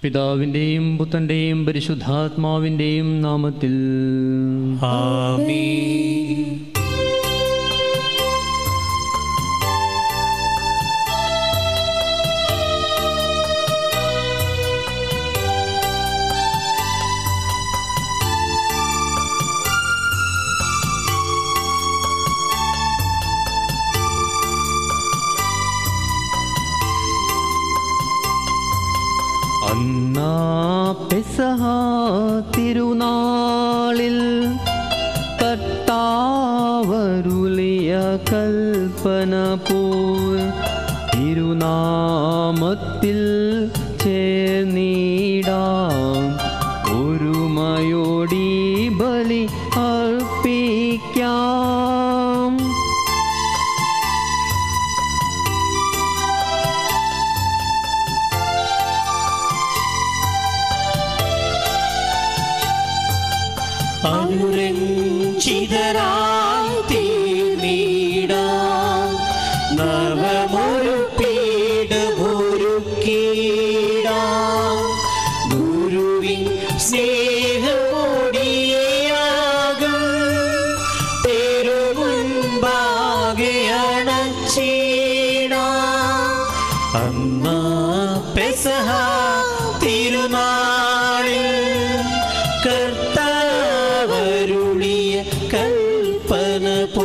പിതാവിൻ്റെയും പുത്രൻ്റെയും പരിശുദ്ധാത്മാവിൻ്റെയും നാമത്തിൽ ആമീൻ അന്നാ പെസഹ തിരുനാളിൽ കർത്താവരുളിയ കൽപ്പന പോൽ തിരുനാമത്തിൽ ചേർന്നിടാം ഒരുമയോടി ബലി അർപ്പിക്കാം അനുരഞ്ജിതരായി തീർന്നിടാം നവമൊരു പീഠമൊരുക്കിടാം ഗുരുവിൻ സ്നേഹമോടിയാകും തെരുമുൻപാകെ അണച്ചിടാം അന്നാ പെസഹ തിരുനാളിൽ കർത്താവരുളിയ കൽപ്പന പോ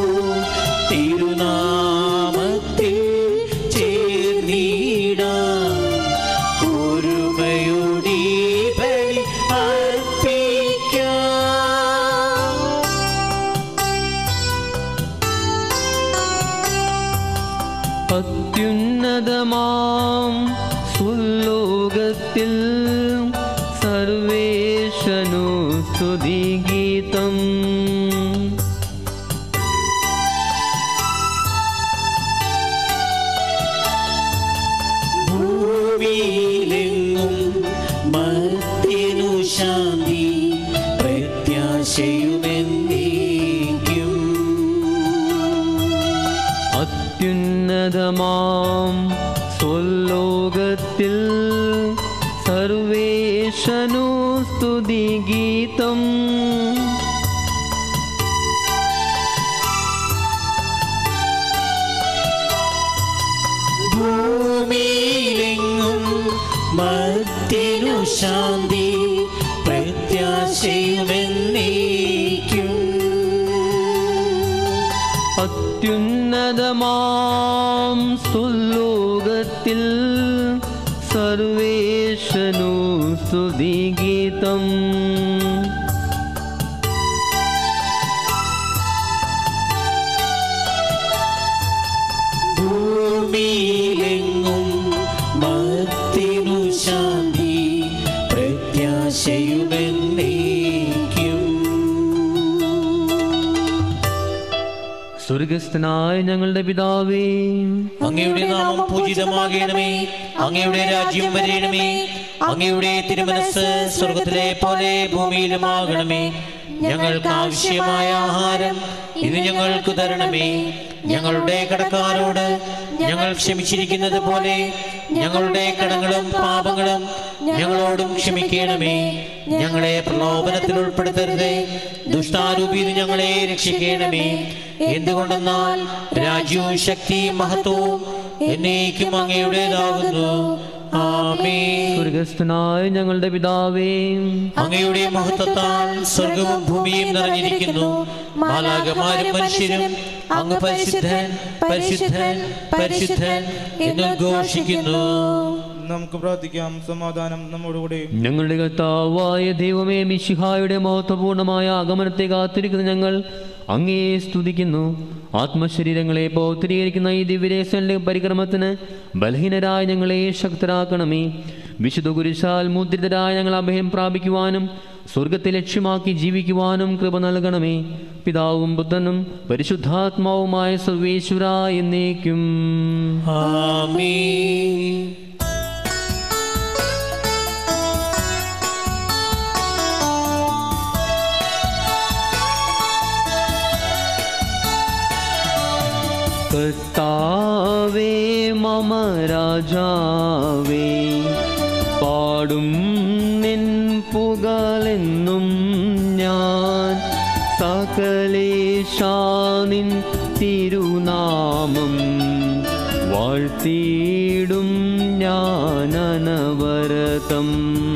തിരുനാമത്തിൽ ചേർന്നിടാം ഒരുമയോടി ബലി അർപ്പിക്കാം അത്യുന്നതമാം സുലോകത്തിൽ സർവേശനു സ്തുതിഗീതം ഭൂമിയിലെങ്ങും മർത്യനു ശാന്തി പ്രത്യാശയുമെന്നേക്കും അത്യുന്നതമാം സ്വലോകത്തിൽ സർവേശനു സ്തുതിഗീതം ഭൂമിയിലെങ്ങും മർത്യനു ശാന്തി പ്രത്യാശയുമെന്നേക്കും അത്യുന്നതമാം സുലോകത്തിൽ സർവേശനു സ്തുതിഗീതം ഭൂമിയിലെങ്ങും മർത്യനു ശാന്തി പ്രത്യാശയുമെന്നേക്കും സ്വർഗസ്ഥനായ ഞങ്ങളുടെ പിതാവേ അങ്ങയുടെ നാമം പൂജിതമാകണമേ അങ്ങയുടെ രാജ്യം വരയണമേ അങ്ങയുടെ തിരുമനസ് സ്വർഗത്തിലെ പോലെ ഭൂമിയിലുമാകണമേ ഞങ്ങൾക്ക് ആവശ്യമായ ആഹാരം ഇന്ന് ഞങ്ങൾക്ക് തരണമേ ഞങ്ങളുടെ കടക്കാരോട് ഞങ്ങൾ ക്ഷമിച്ചിരിക്കുന്നത് പോലെ ഞങ്ങളുടെ കടങ്ങളും പാപങ്ങളും ഞങ്ങളോടും ക്ഷമിക്കണമേ ഞങ്ങളെ പ്രലോഭനത്തിൽ ഉൾപ്പെടുത്തരുതേ ദുഷ്ടാരൂപിയിൽ ഞങ്ങളെ രക്ഷിക്കണമേ എന്തുകൊണ്ടെന്നാൽ രാജ്യവും ശക്തിയും മഹത്വവും എന്നേക്കും അങ്ങയുടേതാകുന്നു ആമേ സ്വർഗസ്ഥനായ ഞങ്ങളുടെ പിതാവേ അങ്ങയുടെ മഹത്വത്താൽ സ്വർഗവും ഭൂമിയും നിറഞ്ഞിരിക്കുന്നു മാലാകമാരും മനുഷ്യരും അങ്ങ് പരിശുദ്ധൻ പരിശുദ്ധൻ പരിശുദ്ധൻ എന്നുദ്ഘോഷിക്കുന്നു നമുക്ക് പ്രാർത്ഥിക്കാം സമാധാനം നമ്മോടുകൂടെ ഞങ്ങളുടെ കർത്താവായ ദൈവമേ മിശിഹായുടെ മഹത്വപൂർണമായ ആഗമനത്തെ കാത്തിരിക്കുന്ന ഞങ്ങൾ അങ്ങേ സ്തുതിക്കുന്നു ആത്മശരീരങ്ങളെ പൗത്രീകരിക്കുന്ന ഈ ദിവ്യരേശന്റെ പരിക്രമത്തിന് ബലഹീനരായ ഞങ്ങളെ ശക്തരാക്കണമേ വിശുദ്ധ കുരിശാൽ മുദ്രിതരായ ഞങ്ങൾ അഭയം പ്രാപിക്കുവാനും സ്വർഗത്തെ ലക്ഷ്യമാക്കി ജീവിക്കുവാനും കൃപ നൽകണമേ പിതാവും പുത്രനും പരിശുദ്ധാത്മാവുമായ സർവേശ്വര എന്നേക്കും ആമേൻ കർത്താവേ മമ രാജാവേ പാടും നിൻ പുകളെന്നും ഞാൻ സകലേശാനിൻ തിരുനാമം വാഴ്ത്തിയിടും ഞാൻ അനവരതം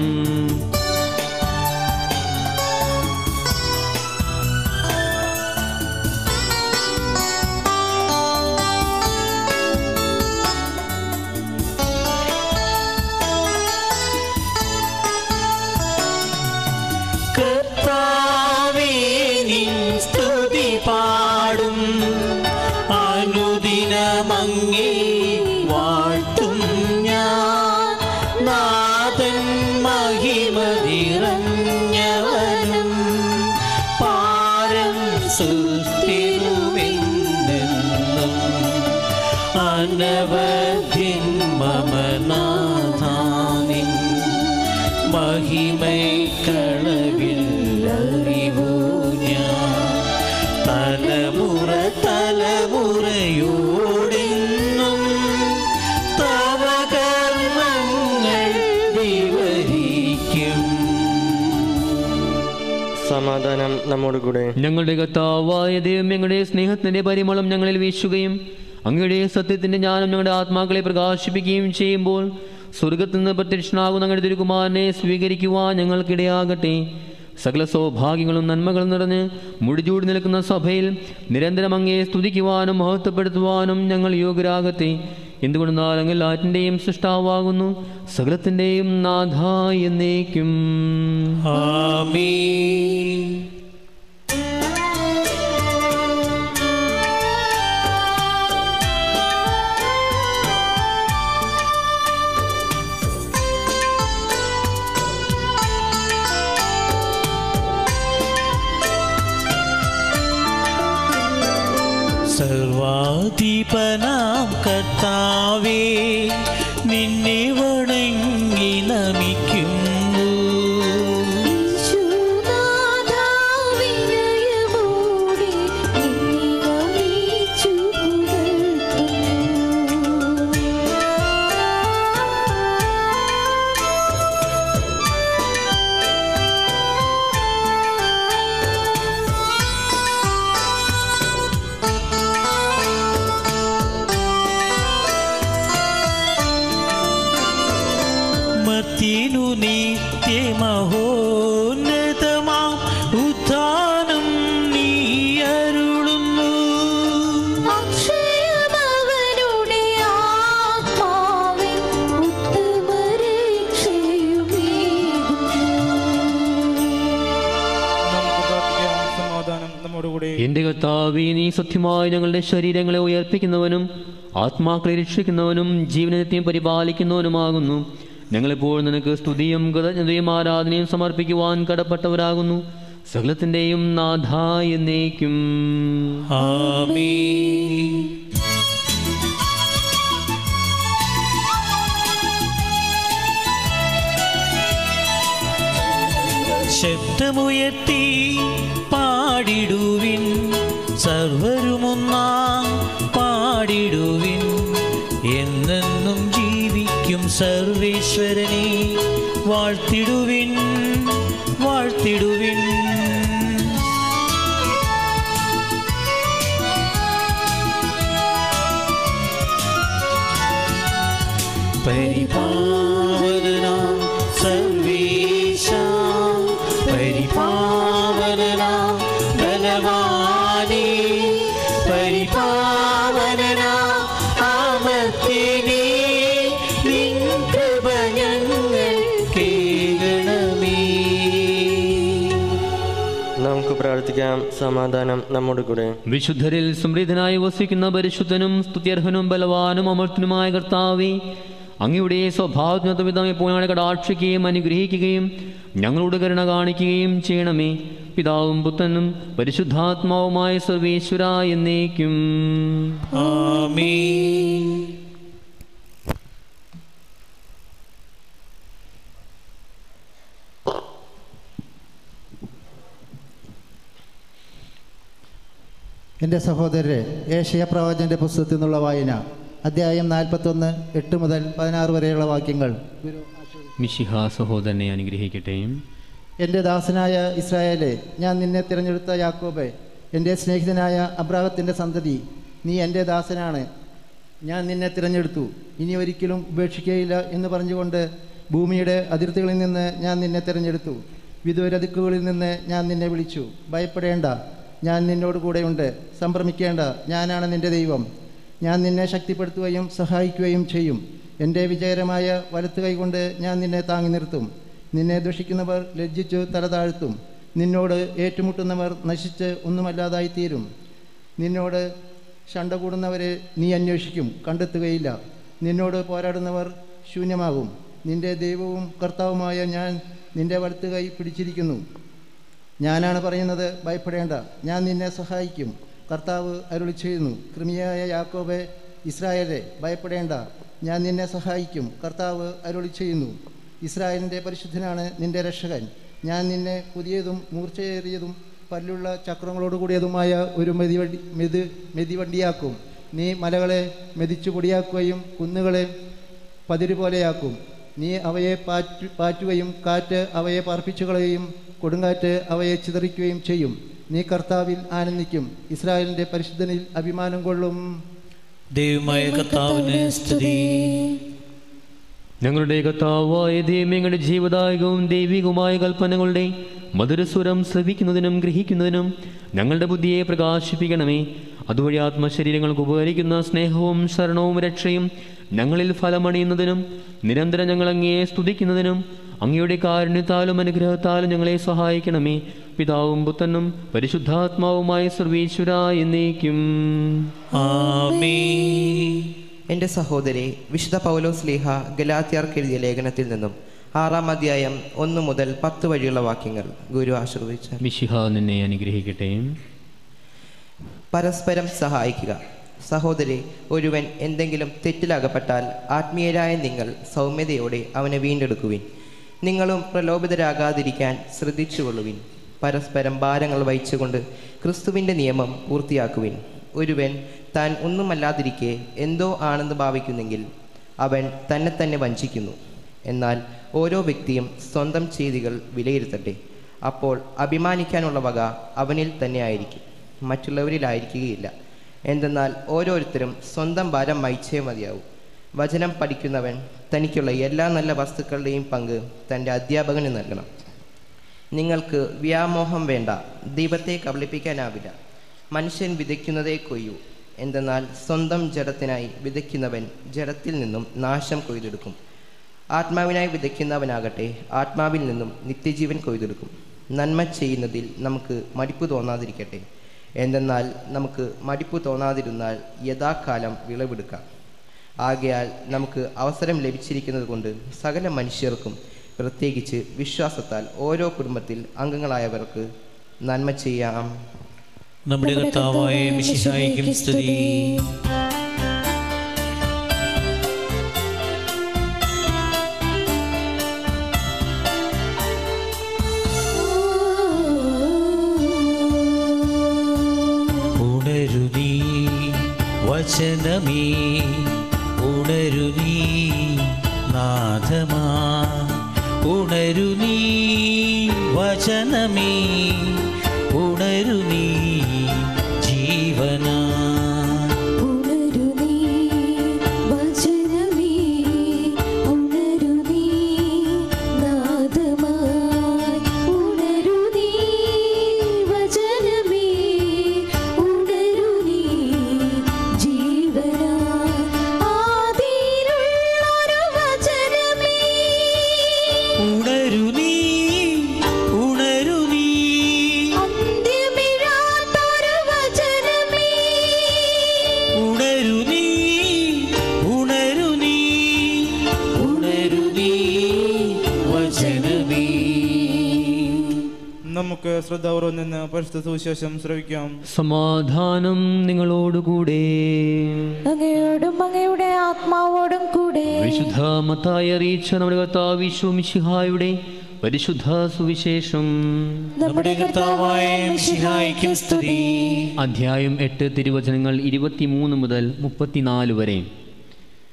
കർത്താവേ നിൻ സ്തുതി പാടും അനുദിനമങ്ങേ വാഴ്ത്തും ഞാൻ നാഥൻ മഹിമ നിറഞ്ഞവനും പാരം സുസ്ഥിരുമെന്നെന്നും അനവധിൻ മമനാഥാനിൻ മഹിമക്കളവില്ലറിവൂ ഞാൻ തലമുറ തലമുറയോടെന്നും തവ കർമ്മങ്ങൾ വിവരിക്കും സമാധാനം നമ്മോടുകൂടെ ഞങ്ങളുടെ കർത്താവായ ദൈവം ഞങ്ങളുടെ സ്നേഹത്തിന്റെ പരിമളം ഞങ്ങളിൽ വീശുകയും അങ്ങയുടെ സത്യത്തിന്റെ ജ്ഞാനം ഞങ്ങളുടെ ആത്മാക്കളെ പ്രകാശിപ്പിക്കുകയും ചെയ്യുമ്പോൾ സ്വർഗത്തിൽ നിന്ന് പ്രത്യക്ഷനാകുന്ന ഞങ്ങളുടെ തിരുകുമാരനെ സ്വീകരിക്കുവാൻ ഞങ്ങൾക്കിടയാകട്ടെ സകല സൗഭാഗ്യങ്ങളും നന്മകളും നിറഞ്ഞ് മുടിചൂടി നിൽക്കുന്ന സഭയിൽ നിരന്തരം അങ്ങയെ സ്തുതിക്കുവാനും മഹത്വപ്പെടുത്തുവാനും ഞങ്ങൾ യോഗ്യരാകട്ടെ എന്തുകൊണ്ടെന്നാൽ അങ്ങ് എല്ലാറ്റിൻ്റെയും സൃഷ്ടാവാകുന്നു സകലത്തിൻ്റെയും നാഥ എന്നേക്കും ആമീൻ സർവാധിപനാം കർത്താവേ നിന്നെ വണങ്ങി നമിക്കുന്നു വിനയമോടെ നിന്നെ നമിച്ചു പുകഴ്ത്തുന്നു മർത്തിനു നിത്യമഹോന്നതമാം ഉത്ഥാനം നീ അരുളുന്നു അക്ഷയമവനുടെ ആത്മാവിൻ നമുക്ക് പ്രാർത്ഥിക്കാം സമാധാനം നമ്മോടുകൂടെ എന്റെ കർത്താവേ നീ സത്യമായി ഞങ്ങളുടെ ശരീരങ്ങളെ ഉയർപ്പിക്കുന്നവനും ആത്മാക്കളെ രക്ഷിക്കുന്നവനും ജീവനത്തെയും പരിപാലിക്കുന്നവനുമാകുന്നു ഞങ്ങളെപ്പോൾ നിനക്ക് സ്തുതിയും കൃതജ്ഞതയും ആരാധനയും സമർപ്പിക്കുവാൻ കടപ്പെട്ടവരാകുന്നു സകലത്തിൻ്റെയും നാഥ എന്നേക്കും ആമീൻ ശബ്ദമുയർത്തി പാടിടുവിൻ സർവരുമൊന്നാം പാടിടുവിൻ എന്നെന്നും ജീവിക്കും സർവേശ്വരനെ വാഴ്ത്തിടുവിൻ വാഴ്ത്തിടുവിൻ പരിപാവനാം സർവേശ പരിപാവനാം ബലവാനേ പരിപാവനാം ആമത്തിനേ നിൻ കൃപ ഞങ്ങൾ കേൾക്കണമേ നമുക്ക് പ്രാർത്ഥിക്കാം സമാധാനം നമ്മോടുകൂടെ വിശുദ്ധരിൽ സമൃദ്ധനായി വസിക്കുന്ന പരിശുദ്ധനും സ്തുത്യർഹനും ബലവാനും അമർത്തനുമായ കർത്താവേ അങ്ങയുടെ സ്വഭാവത്തിനത്വവിധം ഇപ്പോൾ ഞങ്ങളെ കടാക്ഷിക്കുകയും അനുഗ്രഹിക്കുകയും ഞങ്ങളോട് കരുണ കാണിക്കുകയും ചെയ്യണമേ പിതാവും പുത്രനും പരിശുദ്ധാത്മാവുമായ സർവേശ്വര എന്നേക്കും ആമീൻ എൻ്റെ സഹോദരരെ ഏഷ്യ പ്രവാചൻ്റെ പുസ്തകത്തിൽ നിന്നുള്ള വായന അധ്യായം നാൽപ്പത്തൊന്ന് എട്ട് മുതൽ പതിനാറ് വരെയുള്ള വാക്യങ്ങൾ ഗുരു ആശീർവദിക്കട്ടെ. മിശിഹ സഹോദരനെ അനുഗ്രഹിക്കട്ടെ എൻ്റെ ദാസനായ ഇസ്രായേലെ ഞാൻ നിന്നെ തിരഞ്ഞെടുത്ത യാക്കോബെ എൻ്റെ സ്നേഹിതനായ അബ്രാഹത്തിൻ്റെ സന്തതി നീ എൻ്റെ ദാസനാണ് ഞാൻ നിന്നെ തിരഞ്ഞെടുത്തു ഇനി ഒരിക്കലും ഉപേക്ഷിക്കുകയില്ല എന്ന് പറഞ്ഞുകൊണ്ട് ഭൂമിയുടെ അതിർത്തികളിൽ നിന്ന് ഞാൻ നിന്നെ തിരഞ്ഞെടുത്തു വിദൂരദിക്കുകളിൽ നിന്ന് ഞാൻ നിന്നെ വിളിച്ചു ഭയപ്പെടേണ്ട ഞാൻ നിന്നോട് കൂടെയുണ്ട് സംഭ്രമിക്കേണ്ട ഞാനാണ് നിൻ്റെ ദൈവം ഞാൻ നിന്നെ ശക്തിപ്പെടുത്തുകയും സഹായിക്കുകയും ചെയ്യും എൻ്റെ വിജയകരമായ വലത്ത് കൈകൊണ്ട് ഞാൻ നിന്നെ താങ്ങി നിർത്തും നിന്നെ ദുഷിക്കുന്നവർ ലജ്ജിച്ചു തല താഴ്ത്തും നിന്നോട് ഏറ്റുമുട്ടുന്നവർ നശിച്ച് ഒന്നുമല്ലാതായിത്തീരും നിന്നോട് ശണ്ട കൂടുന്നവരെ നീ അന്വേഷിക്കും കണ്ടെത്തുകയില്ല നിന്നോട് പോരാടുന്നവർ ശൂന്യമാകും നിന്റെ ദൈവവും കർത്താവുമായ ഞാൻ നിന്റെ വലത്ത് കൈ പിടിച്ചിരിക്കുന്നു ഞാനാണ് പറയുന്നത് ഭയപ്പെടേണ്ട ഞാൻ നിന്നെ സഹായിക്കും കർത്താവ് അരുളി ചെയ്യുന്നു കൃമിയായ യാക്കോബെ ഇസ്രായേലെ ഭയപ്പെടേണ്ട ഞാൻ നിന്നെ സഹായിക്കും കർത്താവ് അരുളി ചെയ്യുന്നു ഇസ്രായേലിൻ്റെ പരിശുദ്ധനാണ് നിന്റെ രക്ഷകൻ ഞാൻ നിന്നെ പുതിയതും മൂർച്ചയേറിയതും പല്ലുള്ള ചക്രങ്ങളോട് കൂടിയതുമായ ഒരു മെതിവണ്ടി മെതി മെതിവണ്ടിയാക്കും നീ മലകളെ മെതിച്ചു പൊടിയാക്കുകയും കുന്നുകളെ പതിര് പോലെയാക്കും നീ അവയെ പാറ്റു പാറ്റുകയും കാറ്റ് അവയെ പാർപ്പിച്ചു കളയുകയും കൊടുങ്കാറ്റ് അവയെ ചിതറിക്കുകയും ചെയ്യും നീ കർത്താവിൽ ആനന്ദിക്കും ഇസ്രായേലിൻ്റെ പരിശുദ്ധനിൽ അഭിമാനം കൊള്ളും ദൈവമായ കർത്താവിന് സ്തുതി ഞങ്ങളുടെ കർത്താവായ ദൈവങ്ങളുടെ ജീവദായകവും ദൈവികവുമായ കൽപ്പനകളുടെ മധുരസ്വരം ശ്രവിക്കുന്നതിനും ഗ്രഹിക്കുന്നതിനും ഞങ്ങളുടെ ബുദ്ധിയെ പ്രകാശിപ്പിക്കണമേ അതുവഴി ആത്മശരീരങ്ങൾക്ക് ഉപകരിക്കുന്ന സ്നേഹവും ശരണവും രക്ഷയും ഞങ്ങളിൽ ഫലമണിയുന്നതിനും നിരന്തരം ഞങ്ങൾ അങ്ങയെ സ്തുതിക്കുന്നതിനും അങ്ങയുടെ കാരുണ്യത്താലും അനുഗ്രഹത്താലും ഞങ്ങളെ സഹായിക്കണമേ പിതാവും പുത്തനും പരിശുദ്ധാത്മാവുമായ സർവീശ്വര എന്നേക്കും ആമേ എൻ്റെ സഹോദരി വിശുദ്ധ പൗലോസ് ലീഹ ഗലാത്യാർക്ക് എഴുതിയ ലേഖനത്തിൽ നിന്നും ആറാം അധ്യായം ഒന്ന് മുതൽ പത്ത് വഴിയുള്ള വാക്യങ്ങൾ ഗുരു ആശീർവദിച്ചാൽ മിശിഹ നിന്നെ അനുഗ്രഹിക്കട്ടെ പരസ്പരം സഹായിക്കുക സഹോദരി ഒരുവൻ എന്തെങ്കിലും തെറ്റിലകപ്പെട്ടാൽ ആത്മീയരായ നിങ്ങൾ സൗമ്യതയോടെ അവനെ വീണ്ടെടുക്കുവിൻ നിങ്ങളും പ്രലോഭിതരാകാതിരിക്കാൻ ശ്രദ്ധിച്ചുകൊള്ളുവിൻ പരസ്പരം ഭാരങ്ങൾ വഹിച്ചുകൊണ്ട് ക്രിസ്തുവിൻ്റെ നിയമം പൂർത്തിയാക്കുവിൻ ഒരുവൻ താൻ ഒന്നുമല്ലാതിരിക്കെ എന്തോ ആണെന്ന് ഭാവിക്കുന്നെങ്കിൽ അവൻ തന്നെ തന്നെ വഞ്ചിക്കുന്നു എന്നാൽ ഓരോ വ്യക്തിയും സ്വന്തം ചെയ്തികൾ വിലയിരുത്തട്ടെ അപ്പോൾ അഭിമാനിക്കാനുള്ള വക അവനിൽ തന്നെ ആയിരിക്കും മറ്റുള്ളവരിലായിരിക്കുകയില്ല എന്തെന്നാൽ ഓരോരുത്തരും സ്വന്തം ഭാരം വഹിച്ചേ മതിയാവും വചനം പഠിക്കുന്നവൻ തനിക്കുള്ള എല്ലാ നല്ല വസ്തുക്കളുടെയും പങ്ക് തൻ്റെ അധ്യാപകന് നൽകണം നിങ്ങൾക്ക് വ്യാമോഹം വേണ്ട ദീപത്തെ കബളിപ്പിക്കാനാവില്ല മനുഷ്യൻ വിതയ്ക്കുന്നതേ കൊയ്യൂ എന്തെന്നാൽ സ്വന്തം ജഡത്തിനായി വിതയ്ക്കുന്നവൻ ജഡത്തിൽ നിന്നും നാശം കൊയ്തെടുക്കും ആത്മാവിനായി വിതയ്ക്കുന്നവനാകട്ടെ ആത്മാവിൽ നിന്നും നിത്യജീവൻ കൊയ്തെടുക്കും നന്മ ചെയ്യുന്നതിൽ നമുക്ക് മടിപ്പ് തോന്നാതിരിക്കട്ടെ എന്തെന്നാൽ നമുക്ക് മടിപ്പ് തോന്നാതിരുന്നാൽ യഥാകാലം വിളവെടുക്കാം ആകയാൽ നമുക്ക് അവസരം ലഭിച്ചിരിക്കുന്നത് കൊണ്ട് സകല മനുഷ്യർക്കും പ്രത്യേകിച്ച് വിശ്വാസത്താൽ ഓരോ കുടുംബത്തിൽ അംഗങ്ങളായവർക്ക് നന്മ ചെയ്യാം നമ്മുടെ കർത്താവായ മിശിഹായിക്കും സ്തുതി ഉണരുനീ വചനമേ ഉണരുനീ നാഥമാ ഉണരുനീ വചനമേ ഉണരുനീ ജീവനാ ഉണരുനീ വചനമേ ഉണരുനീ നാദമായി ഉണരുനീ വചനമേ ഉണരുനീ ജീവനായി ആദിയിലുള്ളൊരു വചനമേ ഉണരുനീ ഉണരുനീ അന്ത്യമിഴാത്തൊരു വചനമേ ഉണരുനീ ഉണരുനീ ഉണരുനീ വചനമേ നമുക്ക് ശ്രദ്ധാപൂർവം നിന്ന് പരിശുദ്ധ സുവിശേഷം ശ്രവിക്കാം സമാധാനം നിങ്ങളോടുകൂടെ അങ്ങയോടും അങ്ങയുടെ ആത്മാവോടും കൂടെ വിശുദ്ധ മത്തായി അറിയിച്ച നമ്മുടെ കർത്താവ് വിശ്വമിശിഹായുടെ പരിശുദ്ധ സുവിശേഷം നമ്മുടെ കർത്താവായ മിശിഹായിക്കും സ്തുതി അധ്യായം എട്ട് തിരുവചനങ്ങൾ ഇരുപത്തിമൂന്ന് മുതൽ മുപ്പത്തിനാല് വരെ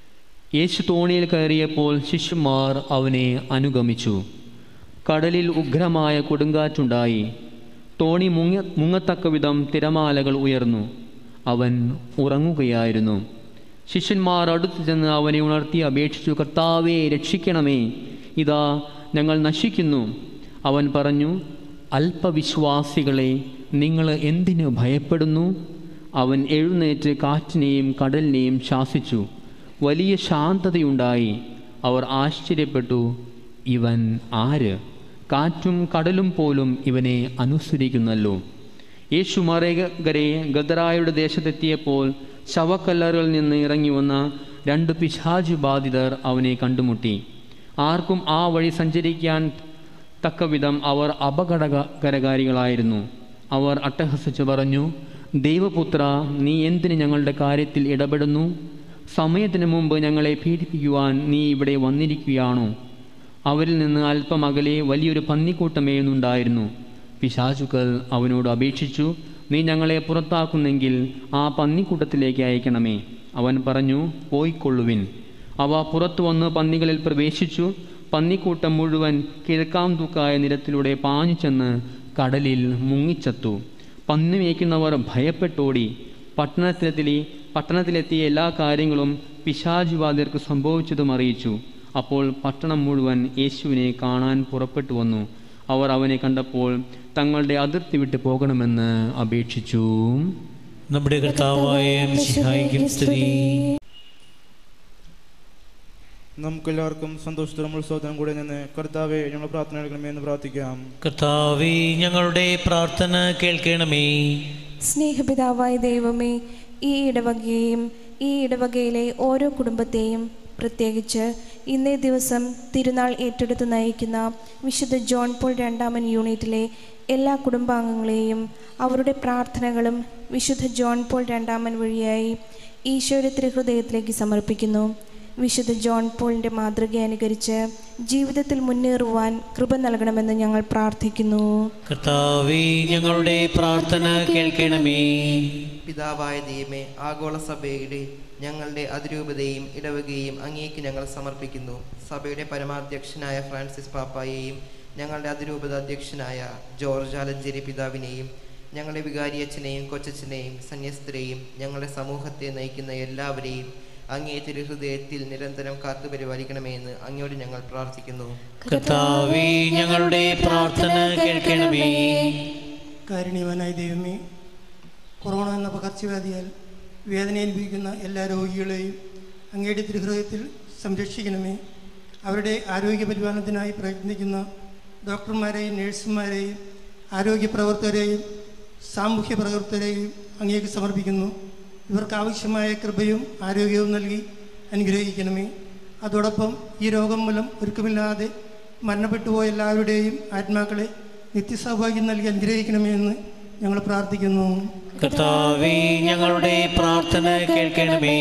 യേശു തോണിയിൽ കയറിയപ്പോൾ ശിഷ്യന്മാർ അവനെ അനുഗമിച്ചു കടലിൽ ഉഗ്രമായ കൊടുങ്കാറ്റുണ്ടായി തോണി മുങ്ങ മുങ്ങത്തക്ക വിധം തിരമാലകൾ ഉയർന്നു അവൻ ഉറങ്ങുകയായിരുന്നു ശിഷ്യന്മാർ അടുത്തു ചെന്ന് അവനെ ഉണർത്തി അപേക്ഷിച്ചു കർത്താവെ രക്ഷിക്കണമേ ഇതാ ഞങ്ങൾ നശിക്കുന്നു അവൻ പറഞ്ഞു അല്പവിശ്വാസികളെ നിങ്ങൾ എന്തിനു ഭയപ്പെടുന്നു അവൻ എഴുന്നേറ്റ് കാറ്റിനെയും കടലിനെയും ശാസിച്ചു വലിയ ശാന്തതയുണ്ടായി അവർ ആശ്ചര്യപ്പെട്ടു ഇവൻ ആര് കാറ്റും കടലും പോലും ഇവനെ അനുസരിക്കുന്നല്ലോ യേശു മറകരെ ഗദറായുടെ ദേശത്തെത്തിയപ്പോൾ ശവക്കല്ലറുകളിൽ നിന്ന് ഇറങ്ങി വന്ന രണ്ട് പിശാചു ബാധിതർ അവനെ കണ്ടുമുട്ടി ആർക്കും ആ വഴി സഞ്ചരിക്കാൻ തക്കവിധം അവർ അപകടകരകാരികളായിരുന്നു അവർ അട്ടഹസിച്ചു പറഞ്ഞു ദൈവപുത്ര നീ എന്തിന് ഞങ്ങളുടെ കാര്യത്തിൽ ഇടപെടുന്നു സമയത്തിന് മുമ്പ് ഞങ്ങളെ പീഡിപ്പിക്കുവാൻ നീ ഇവിടെ വന്നിരിക്കുകയാണോ അവരിൽ നിന്ന് അല്പം അകലെ വലിയൊരു പന്നിക്കൂട്ടം എഴുന്നുണ്ടായിരുന്നു പിശാചുക്കൾ അവനോട് അപേക്ഷിച്ചു നീ ഞങ്ങളെ പുറത്താക്കുന്നെങ്കിൽ ആ പന്നിക്കൂട്ടത്തിലേക്ക് അയക്കണമേ അവൻ പറഞ്ഞു പോയിക്കൊള്ളുവിൻ അവ പുറത്തു വന്ന് പന്നികളിൽ പ്രവേശിച്ചു പന്നിക്കൂട്ടം മുഴുവൻ കിഴക്കാം തൂക്കായ നിരത്തിലൂടെ പാഞ്ഞു ചെന്ന് കടലിൽ മുങ്ങിച്ചത്തു പന്നി മേയ്ക്കുന്നവർ ഭയപ്പെട്ടോടി പട്ടണത്തിലെത്തി പട്ടണത്തിലെത്തിയ എല്ലാ കാര്യങ്ങളും പിശാചുവാദിർക്ക് സംഭവിച്ചതും അറിയിച്ചു അപ്പോൾ പട്ടണം മുഴുവൻ യേശുവിനെ കാണാൻ പുറപ്പെട്ടു വന്നു അവർ അവനെ കണ്ടപ്പോൾ തങ്ങളുടെ അതിർത്തി വിട്ട് പോകണമെന്ന് അപേക്ഷിച്ചു നമ്മുടെ കർത്താവായ മിശിഹായിക്കും സ്തുതി നമുക്കെല്ലാവർക്കും സന്തോഷത്തോടും ഉത്സവത്തിനും കൂടെ നിന്ന് കർത്താവെ ഞങ്ങൾ പ്രാർത്ഥന എടുക്കണമേ എന്ന് പ്രാർത്ഥിക്കാം കർത്താവേ ഞങ്ങളുടെ പ്രാർത്ഥന കേൾക്കണമേ സ്നേഹപിതാവായ ദൈവമേ ഈ ഇടവകയെയും ഈ ഇടവകയിലെ ഓരോ കുടുംബത്തെയും പ്രത്യേകിച്ച് ഇന്നേ ദിവസം തിരുനാൾ ഏറ്റെടുത്ത് നയിക്കുന്ന വിശുദ്ധ ജോൺ പോൾ രണ്ടാമൻ യൂണിറ്റിലെ എല്ലാ കുടുംബാംഗങ്ങളെയും അവരുടെ പ്രാർത്ഥനകളും വിശുദ്ധ ജോൺ പോൾ രണ്ടാമൻ വഴിയായി ഈശോയുടെ തിരുഹൃദയത്തിലേക്ക് സമർപ്പിക്കുന്നു വിശുദ്ധ ജോൺ പോളിൻ്റെ മാതൃക അനുകരിച്ച് ജീവിതത്തിൽ മുന്നേറുവാൻ കൃപ നൽകണമെന്ന് ഞങ്ങൾ പ്രാർത്ഥിക്കുന്നു കർത്താവേ ഞങ്ങളുടെ പ്രാർത്ഥന കേൾക്കണമേ പിതാവായ ദൈവമേ ആഗോള സഭയുടെ ഞങ്ങളുടെ അതിരൂപതയും ഇടവകയും അങ്ങേക്ക് ഞങ്ങൾ സമർപ്പിക്കുന്നു സഭയുടെ പരമാധ്യക്ഷനായ ഫ്രാൻസിസ് പാപ്പായെയും ഞങ്ങളുടെ അതിരൂപത അധ്യക്ഷനായ ജോർജ് ആലഞ്ചേരി പിതാവിനെയും ഞങ്ങളുടെ വികാരിയച്ഛനെയും കൊച്ചച്ഛനെയും സന്യസ്തരെയും ഞങ്ങളുടെ സമൂഹത്തെ നയിക്കുന്ന എല്ലാവരെയും അങ്ങേ തിരുഹൃദയത്തിൽ നിരന്തരം കാത്തുപരിപാലിക്കണമേ എന്ന് അങ്ങയോട് ഞങ്ങൾ പ്രാർത്ഥിക്കുന്നു കർത്താവേ ഞങ്ങളുടെ പ്രാർത്ഥന കേൾക്കണമേ കാരുണ്യവാനായ ദൈവമേ കൊറോണ എന്ന പകർച്ചവ്യാധിയാൽ വേദന അനുഭവിക്കുന്ന എല്ലാ രോഗികളെയും അങ്ങയുടെ തിരുഹൃദയത്തിൽ സംരക്ഷിക്കണമേ അവരുടെ ആരോഗ്യ പരിപാലനത്തിനായി പ്രയത്നിക്കുന്ന ഡോക്ടർമാരെയും നഴ്സുമാരെയും ആരോഗ്യ പ്രവർത്തകരെയും സാമൂഹ്യ പ്രവർത്തകരെയും അങ്ങേക്ക് സമർപ്പിക്കുന്നു ഇവർക്ക് ആവശ്യമായ കൃപയും ആരോഗ്യവും നൽകി അനുഗ്രഹിക്കണമേ അതോടൊപ്പം ഈ രോഗം മൂലം ഒരുക്കമില്ലാതെ മരണപ്പെട്ടുപോയ എല്ലാവരുടെയും ആത്മാക്കളെ നിത്യസൗഭാഗ്യം നൽകി അനുഗ്രഹിക്കണമേ എന്ന് ഞങ്ങൾ പ്രാർത്ഥിക്കുന്നു കർത്താവേ ഞങ്ങളുടെ പ്രാർത്ഥന കേൾക്കണമേ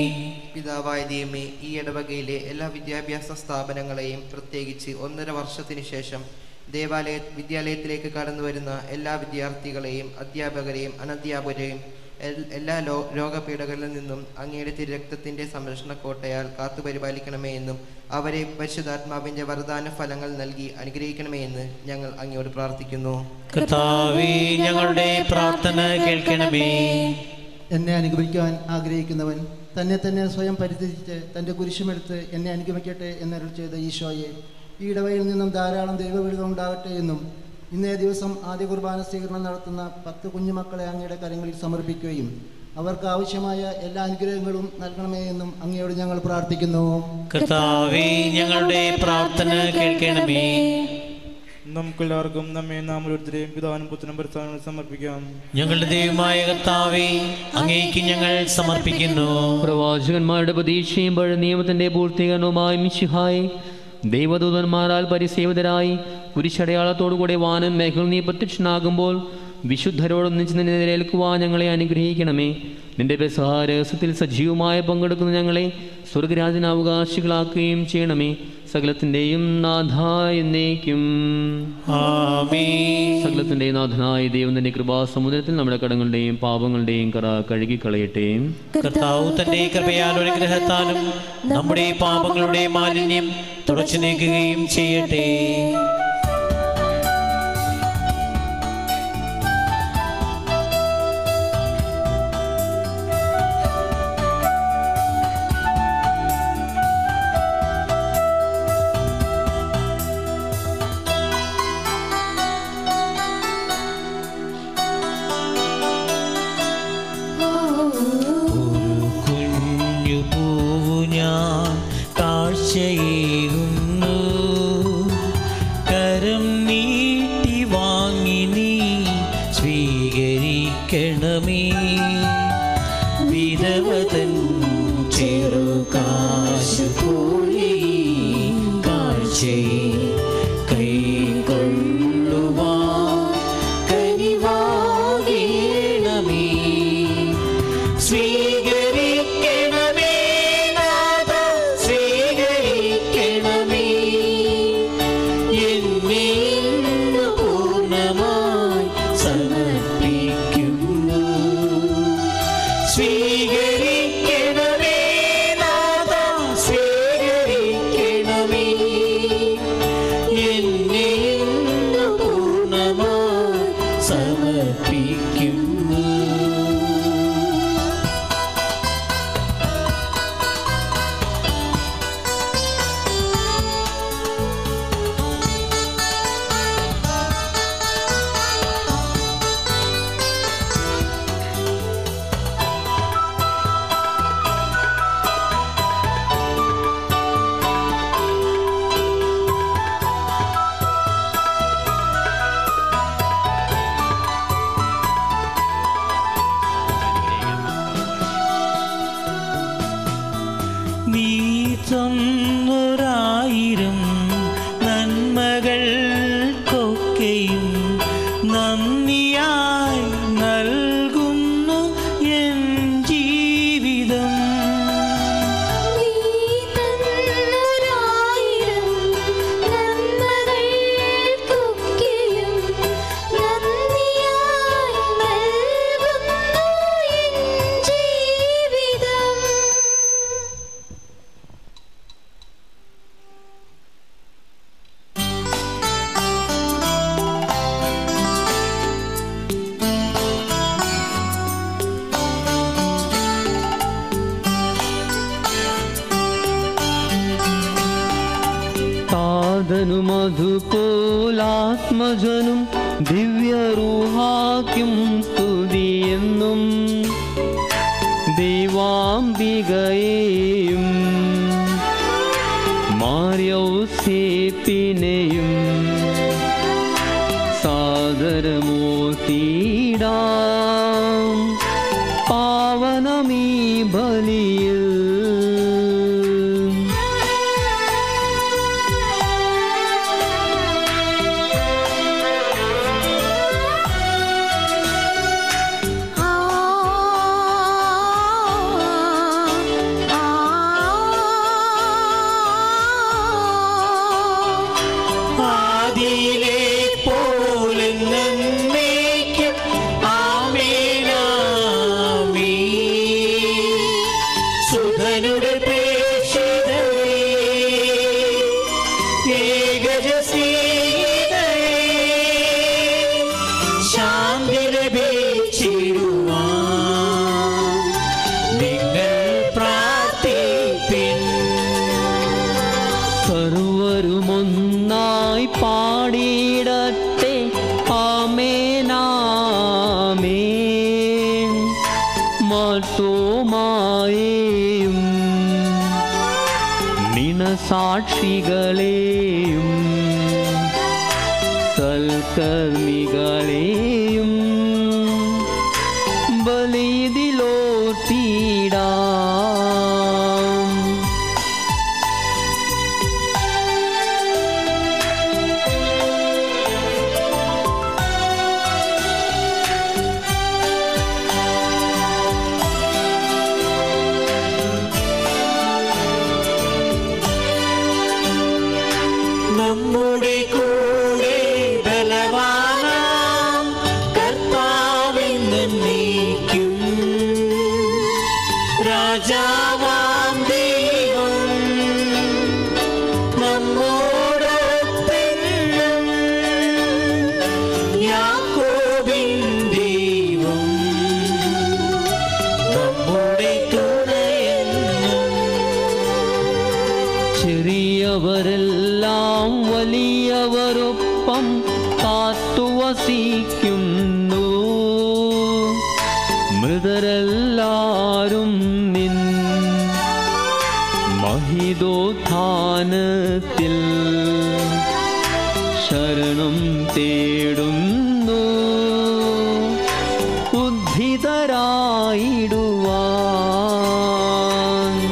പിതാവായ ദൈവമേ ഈ ഇടവകയിലെ എല്ലാ വിദ്യാഭ്യാസ സ്ഥാപനങ്ങളെയും പ്രത്യേകിച്ച് ഒന്നര വർഷത്തിന് ശേഷം ദേവാലയ വിദ്യാലയത്തിലേക്ക് കടന്നു വരുന്ന എല്ലാ വിദ്യാർത്ഥികളെയും അധ്യാപകരെയും അനധ്യാപകരെയും എൽ- എല്ലാ ലോ രോഗപീഠകളിൽ നിന്നും അങ്ങയുടെ തിരക്തത്തിൻ്റെ സംരക്ഷണ കോട്ടയാൽ കാത്തുപരിപാലിക്കണമേ എന്നും അവരെ പരിശുദ്ധാത്മാവിൻ്റെ വരദാന ഫലങ്ങൾ നൽകി അനുഗ്രഹിക്കണമേ എന്ന് ഞങ്ങൾ അങ്ങയോട് പ്രാർത്ഥിക്കുന്നു കർത്താവേ ഞങ്ങളുടെ പ്രാർത്ഥന കേൾക്കണമേ എന്നെ അനുഗമിക്കാൻ ആഗ്രഹിക്കുന്നവൻ തന്നെ തന്നെ സ്വയം പരിത്യജിച്ച് തൻ്റെ കുരിശുമെടുത്ത് എന്നെ അനുഗമിക്കട്ടെ എന്നരുൾ ചെയ്ത ഈശോയെ ഈ ഇടവയിൽ നിന്നും ധാരാളം ദൈവവിടുതം ഉണ്ടാകട്ടെ എന്നും ഇന്നേ ദിവസം ആദ്യ കുർബാന സ്വീകരണം നടത്തുന്ന പത്ത് കുഞ്ഞുമക്കളെ അങ്ങയുടെ കരങ്ങളിൽ സമർപ്പിക്കുകയും അവർക്ക് ആവശ്യമായ എല്ലാ അനുഗ്രഹങ്ങളും നൽകണമേ എന്നും അങ്ങയോട് ഞങ്ങൾ പ്രാർത്ഥിക്കുന്നു കർത്താവേ ഞങ്ങളുടെ പ്രാർത്ഥന കേൾക്കണമേ നമുക്കെല്ലാവർക്കും നമ്മെ നാം ഓരോരുത്തരെയും പിതാവിനും പുത്രനും പരിസ്ഥാനം സമർപ്പിക്കാം ഞങ്ങളുടെ ദൈവമായ കർത്താവേ അങ്ങേക്ക് ഞങ്ങൾ സമർപ്പിക്കുന്നു പ്രവാചകന്മാരുടെ പ്രതീക്ഷയും പഴയ നിയമത്തിന്റെ പൂർത്തീകരണവുമായി മിശിഹായി ദൈവദൂതന്മാരാൽ പരിസേവിതരായി കുരിശടയാളത്തോടുകൂടെ വാനം മേഘൽ നീ പ്രത്യക്ഷനാകുമ്പോൾ വിശുദ്ധരോടൊന്നിച്ച് നിന്നെ നിലനിൽക്കുവാൻ ഞങ്ങളെ അനുഗ്രഹിക്കണമേ നിന്റെ പെസഹാരഹസ്യത്തിൽ സജീവമായ പങ്കെടുക്കുന്ന ഞങ്ങളെ സ്വർഗരാജനാവകാശികളാക്കുകയും ചെയ്യണമേ സകലത്തിൻ്റെയും നാഥായ എന്നേക്കും ആമേൻ സകലത്തിൻ്റെയും നാഥനായ ദൈവം തന്റെ കൃപാസമുദ്രത്തിൽ നമ്മുടെ കടങ്ങളുടെയും പാപങ്ങളുടെയും കറ കഴുകിക്കളയട്ടെ കർത്താവ് തന്റെ കൃപയാലും അനുഗ്രഹത്താലും നമ്മുടെ പാപങ്ങളുടെ മാലിന്യം തുടച്ചു നീക്കുകയും ചെയ്യട്ടെ കുഞ്ഞു പൂവു ഞാൻ കാഴ്ചയേകുന്നു കരം നീട്ടി വാങ്ങി നീ സ്വീകരിക്കണമേ വിധവതൻ ചെറുകാശു പോയി കാഴ്ചയെ കൈക്കൊള്ളുവാൻ കനിവാകേണമേ സ്വീകരിക്കണമേ നാഥ സ്വീകരിക്കണമേ എന്നെ ഇന്ന് പൂർണ്ണമായി സമർപ്പിക്കുന്നു സ്വീകരിക്കണമേ നാഥ സ്വീകരിക്കണമേ എന്നെ ഇന്ന് പൂർണ്ണമായി സമർപ്പിക്കുന്നു നീ തന്നൊരായിരം നന്മകൾക്കൊക്കെയും നന്ദിയായി നൽകുന്നു എൻ ജീവിതം താതനും അതുപോലാത്മജനും ദിവ്യറൂഹാക്കും സ്തുതിയെന്നും ദൈവാംബികയെയും മാര്യൗസേപ്പിനെയും സാദരമൂർത്തിയിടാം പാവനമീ ബലിയിൽ ആദിയിലെ പോലെ നന്മയ്ക്കും ആമേനാമീ സുധനുടെ പ്രേക്ഷിതരേ ഏകജ ശാന്തി ലഭിച്ചിടുവാൻ നിങ്ങൾ പ്രാർത്ഥിപ്പിൻ സർവരുമൊന്നായി പാടിയിടട്ടെ ആമേനാമേൻ മത്തോമായേയും നിണസാക്ഷികളെയും സൽക്കർമ്മികളെയും ബലിതിലോട്ടിടാം നമ്മുടെ കൂടെ ബലവാനാം കർത്താവെന്നും നീക്കും രാജാവാം ദൈവം നമ്മോടൊത്തെന്നും യാക്കോബിൻ ദൈവം നമ്മുടെ തുണയെന്നും ചെറിയവരെല്ലാം വലിയവരൊപ്പം കാത്തുവസിക്കുന്നു മൃതരെല്ലാരും നിൻ മഹിതോത്ഥാനത്തിൽ ശരണം തേടുന്നു ഉദ്ധിതരായിടുവാൻ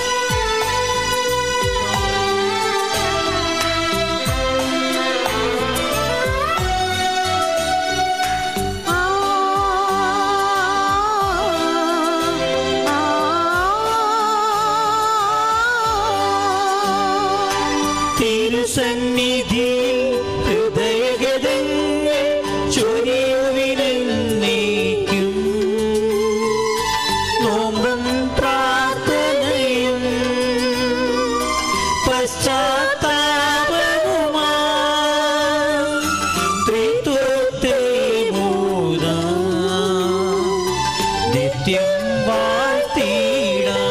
തിരുസന്നിധിയിൽ ഹൃദയഗതങ്ങൾ ചൊരിയുവിനെന്നേക്കും നോമ്പും പ്രാർത്ഥനയും പശ്ചാത്താപവുമാ ത്രിത്വത്തെ മൂതാം നിത്യം വാഴ്ത്തിടാം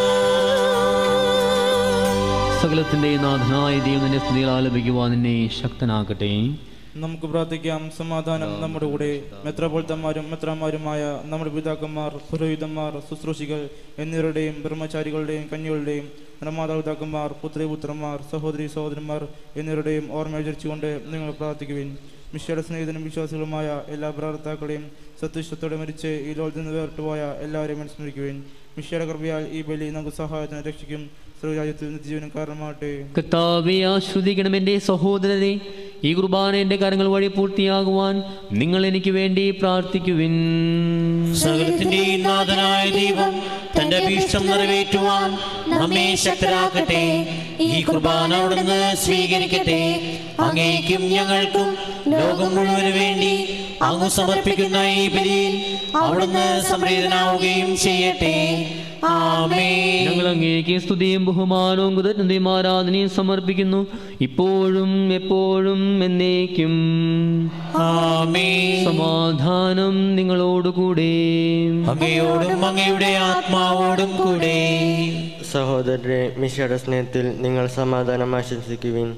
സകലത്തിന്റെ നാഥനായ ദൈവം നിന്നെ സ്തുതികൾ ആലപിക്കുവാൻ നിന്നെ ശക്തനാക്കട്ടെ നമുക്ക് പ്രാർത്ഥിക്കാം സമാധാനം നമ്മുടെ കൂടെ മെത്രാപോൾത്തന്മാരും മെത്രാമാരുമായ നമ്മുടെ പിതാക്കന്മാർ പുരോഹിതന്മാർ ശുശ്രൂഷികൾ എന്നിവരുടെയും ബ്രഹ്മചാരികളുടെയും കന്യകളുടെയും നിർമ്മാതാപിതാക്കന്മാർ പുത്രിപുത്രന്മാർ സഹോദരി സഹോദരന്മാർ എന്നിവരുടെയും ഓർമ്മയുചരിച്ചുകൊണ്ട് നിങ്ങൾ പ്രാർത്ഥിക്കുവിൻ മിഷയുടെ സ്നേഹിതനും വിശ്വാസികളുമായ എല്ലാ പ്രാർത്ഥാക്കളെയും സത്യശത്തോടെ മരിച്ച് ഈ ലോകത്തിൽ നിന്ന് വേർട്ടുപോയ എല്ലാവരെയും അനുസ്മരിക്കുവിൻ മിഷയുടെ കൃപയാൽ ഈ ബലി നമുക്ക് സഹായത്തിന് രക്ഷിക്കും സർവ്വരാജ്യത്തിൽ നിത്യജീവനും കാരണമാകട്ടെ കർത്താവെ ആശ്രദിക്കണം എൻ്റെ സഹോദരരെ ഈ കുർബാന എൻ്റെ കരങ്ങൾ വഴി പൂർത്തിയാകുവാൻ നിങ്ങൾ എനിക്ക് വേണ്ടി പ്രാർത്ഥിക്കുവിൻ സകലത്തിന്റെയും നാഥനായ ദൈവം തന്റെ അഭീഷ്ടം നിറവേറ്റുവാൻ നമ്മെ ശക്തരാക്കട്ടെ ഈ കുർബാന അവിടുന്ന് സ്വീകരിക്കട്ടെ അങ്ങേക്കും ഞങ്ങൾക്കും ലോകം മുഴുവന് വേണ്ടി അങ്ങ് സമർപ്പിക്കുന്ന ഈ ബലിയിൽ അവിടുന്ന് സംപ്രീതനാവുകയും ചെയ്യട്ടെ ആമേ ഞങ്ങൾ അങ്ങേക്ക് സ്തുതിയും ബഹുമാനവും കൃതജ്ഞതയും ആരാധനയും സമർപ്പിക്കുന്നു ഇപ്പോഴും എപ്പോഴും എന്നേക്കും ആമേ സമാധാനം നിങ്ങളോടുകൂടെ അങ്ങയോടും അങ്ങയുടെ ആത്മാവോടും കൂടെ സഹോദരരെ മിശയുടെ സ്നേഹത്തിൽ നിങ്ങൾ സമാധാനം ആശംസിക്കുവിൻ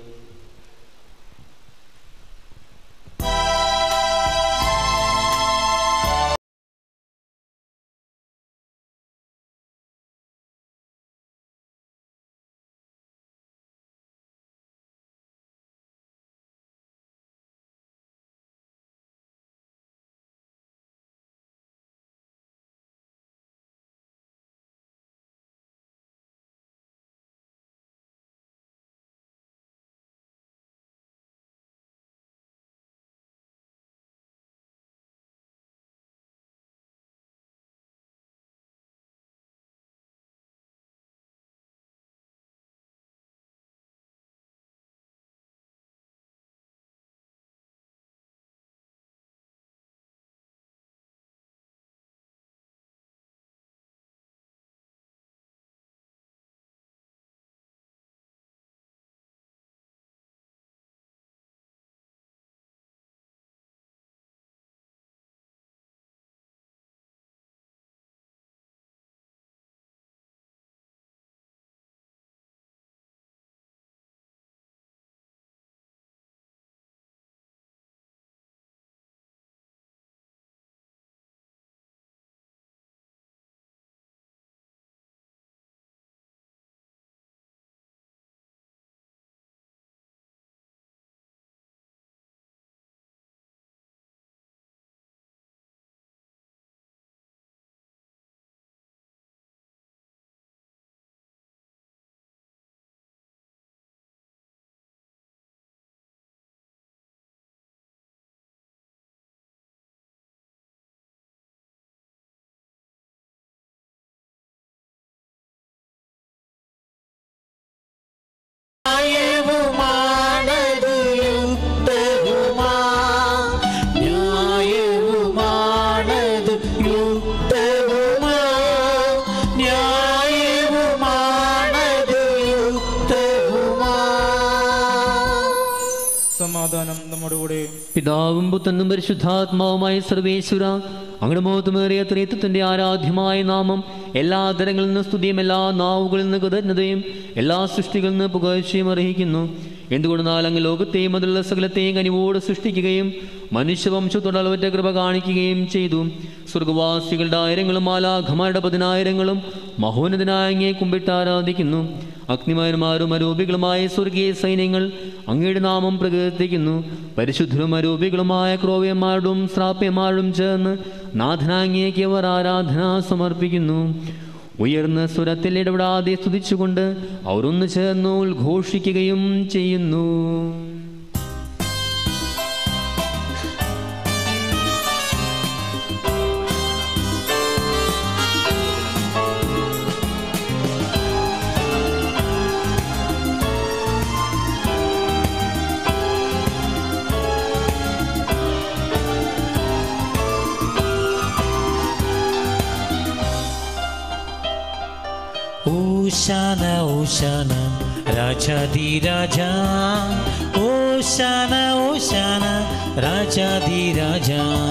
സമാധാനം നമ്മുടെ കൂടെ പിതാവും പുത്രനും പരിശുദ്ധാത്മാവുമായ സർവേശ്വര അങ്ങയുടെ മുഖത്തുമേറിയ ത്രിത്വത്തിന്റെ ആരാധ്യമായ നാമം എല്ലാ തരങ്ങളിൽ നിന്ന് സ്തുതിയും എല്ലാ നാവുകളിൽ നിന്ന് കൃതജ്ഞതയും എല്ലാ സൃഷ്ടികളിൽ നിന്ന് പുകഴ്ചയും അർഹിക്കുന്നു എന്തുകൊണ്ടെന്നാൽ അങ്ങ് ലോകത്തെയും അതിലുള്ള സകലത്തെയും കനിവോട് സൃഷ്ടിക്കുകയും മനുഷ്യവംശത്തോട് അളവറ്റ കൃപ കാണിക്കുകയും ചെയ്തു സ്വർഗവാസികളുടെ ആയിരങ്ങളും മാലാഖമാരുടെ പതിനായിരങ്ങളും മഹോന്നതനായ അങ്ങേ കുമ്പിട്ട് ആരാധിക്കുന്നു അഗ്നിമയന്മാരും അരൂപികളുമായ സ്വർഗീയ സൈന്യങ്ങൾ അങ്ങയുടെ നാമം പ്രകീർത്തിക്കുന്നു പരിശുദ്ധരും അരൂപികളുമായ ക്രോവ്യന്മാരോടും ശ്രാപ്യന്മാരോടും ചേർന്ന് നാഥനാങ്ങിയേക്ക് അവർ ആരാധന സമർപ്പിക്കുന്നു ഉയർന്ന സ്വരത്തിൽ ഇടപെടാതെ സ്തുതിച്ചുകൊണ്ട് അവർ ഒന്ന് ചേർന്ന് ഉദ്ഘോഷിക്കുകയും ചെയ്യുന്നു ഓശാന ഓശാന രാജാധിരാജ ഓശാന ഓശാന രാജാധിരാജ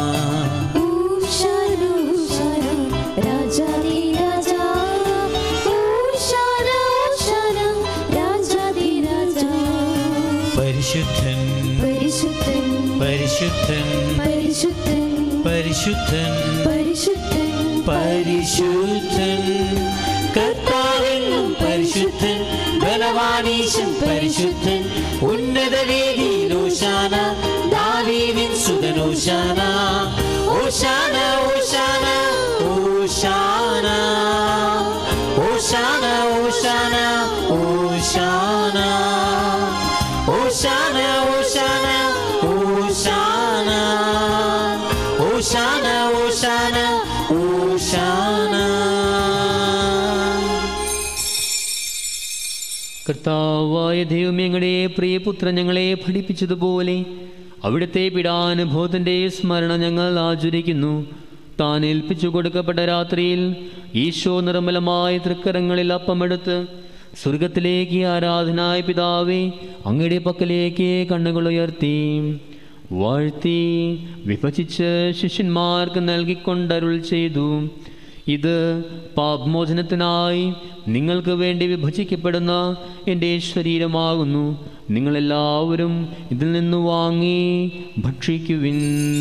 പരിശുദ്ധൻ പരിശുദ്ധൻ പരിശുദ്ധൻ പരിശുദ്ധൻ പരിശുദ്ധൻ പരിശുദ്ധൻ പരിശുദ്ധൻ കർത്താവെന്നും പരിശുദ്ധൻ ബലവാനീശൻ പരിശുദ്ധൻ ഉന്നത വേദിയിൽ ഓശാന ദാവീദിൻ സുതൻ ഓശാന ഓശാന ഓശാന ഓശാന ഓശാന ഓശാന ഓശാന ഓശാന ഓശാന ഓശാന ഓശാന ഓശാന ഓശാന കർത്താവായ ദൈവമേ ഞങ്ങളുടെ പ്രിയപുത്രൻ ഞങ്ങളെ പഠിപ്പിച്ചതുപോലെ അവിടുത്തെ പീഡാനുഭവത്തിൻ്റെ സ്മരണ ഞങ്ങൾ ആചരിക്കുന്നു താൻ ഏൽപ്പിച്ചു കൊടുക്കപ്പെട്ട രാത്രിയിൽ ഈശോ നിർമ്മലമായ തൃക്കരങ്ങളിൽ അപ്പമെടുത്ത് സ്വർഗത്തിലേക്ക് ആരാധനായ പിതാവേ അങ്ങയുടെ പക്കലേക്ക് കണ്ണുകൾ ഉയർത്തി വാഴ്ത്തി വിഭജിച്ച് ശിഷ്യന്മാർക്ക് നൽകിക്കൊണ്ടരുൾ ചെയ്തു ഇത് പാപമോചനത്തിനായി നിങ്ങൾക്ക് വേണ്ടി വിഭജിക്കപ്പെടുന്ന എൻ്റെ ശരീരമാകുന്നു നിങ്ങളെല്ലാവരും ഇതിൽ നിന്ന് വാങ്ങി ഭക്ഷിക്കുവിൻ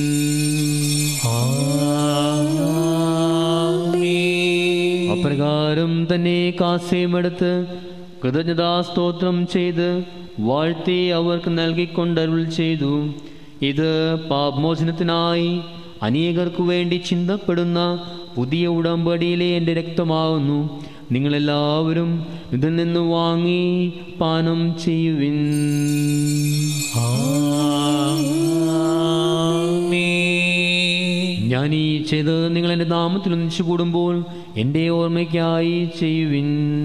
അപ്രകാരം തന്നെ കാസയുമെടുത്ത് കൃതജ്ഞതാ സ്തോത്രം ചെയ്ത് വാഴ്ത്തി അവർക്ക് നൽകിക്കൊണ്ടരുൾ ചെയ്തു ഇത് പാപമോചനത്തിനായി അനേകർക്കു വേണ്ടി ചിന്തപ്പെടുന്ന പുതിയ ഉടമ്പടിയിലെ എൻ്റെ രക്തമാകുന്നു നിങ്ങളെല്ലാവരും ഇതിൽ നിന്ന് വാങ്ങി പാനം ചെയ്യുവിൻ ഞാൻ ഈ ചെയ്ത് നിങ്ങൾ എൻ്റെ നാമത്തിൽ ഒന്നിച്ചു കൂടുമ്പോൾ എൻ്റെ ഓർമ്മയ്ക്കായി ചെയ്യുവിൻ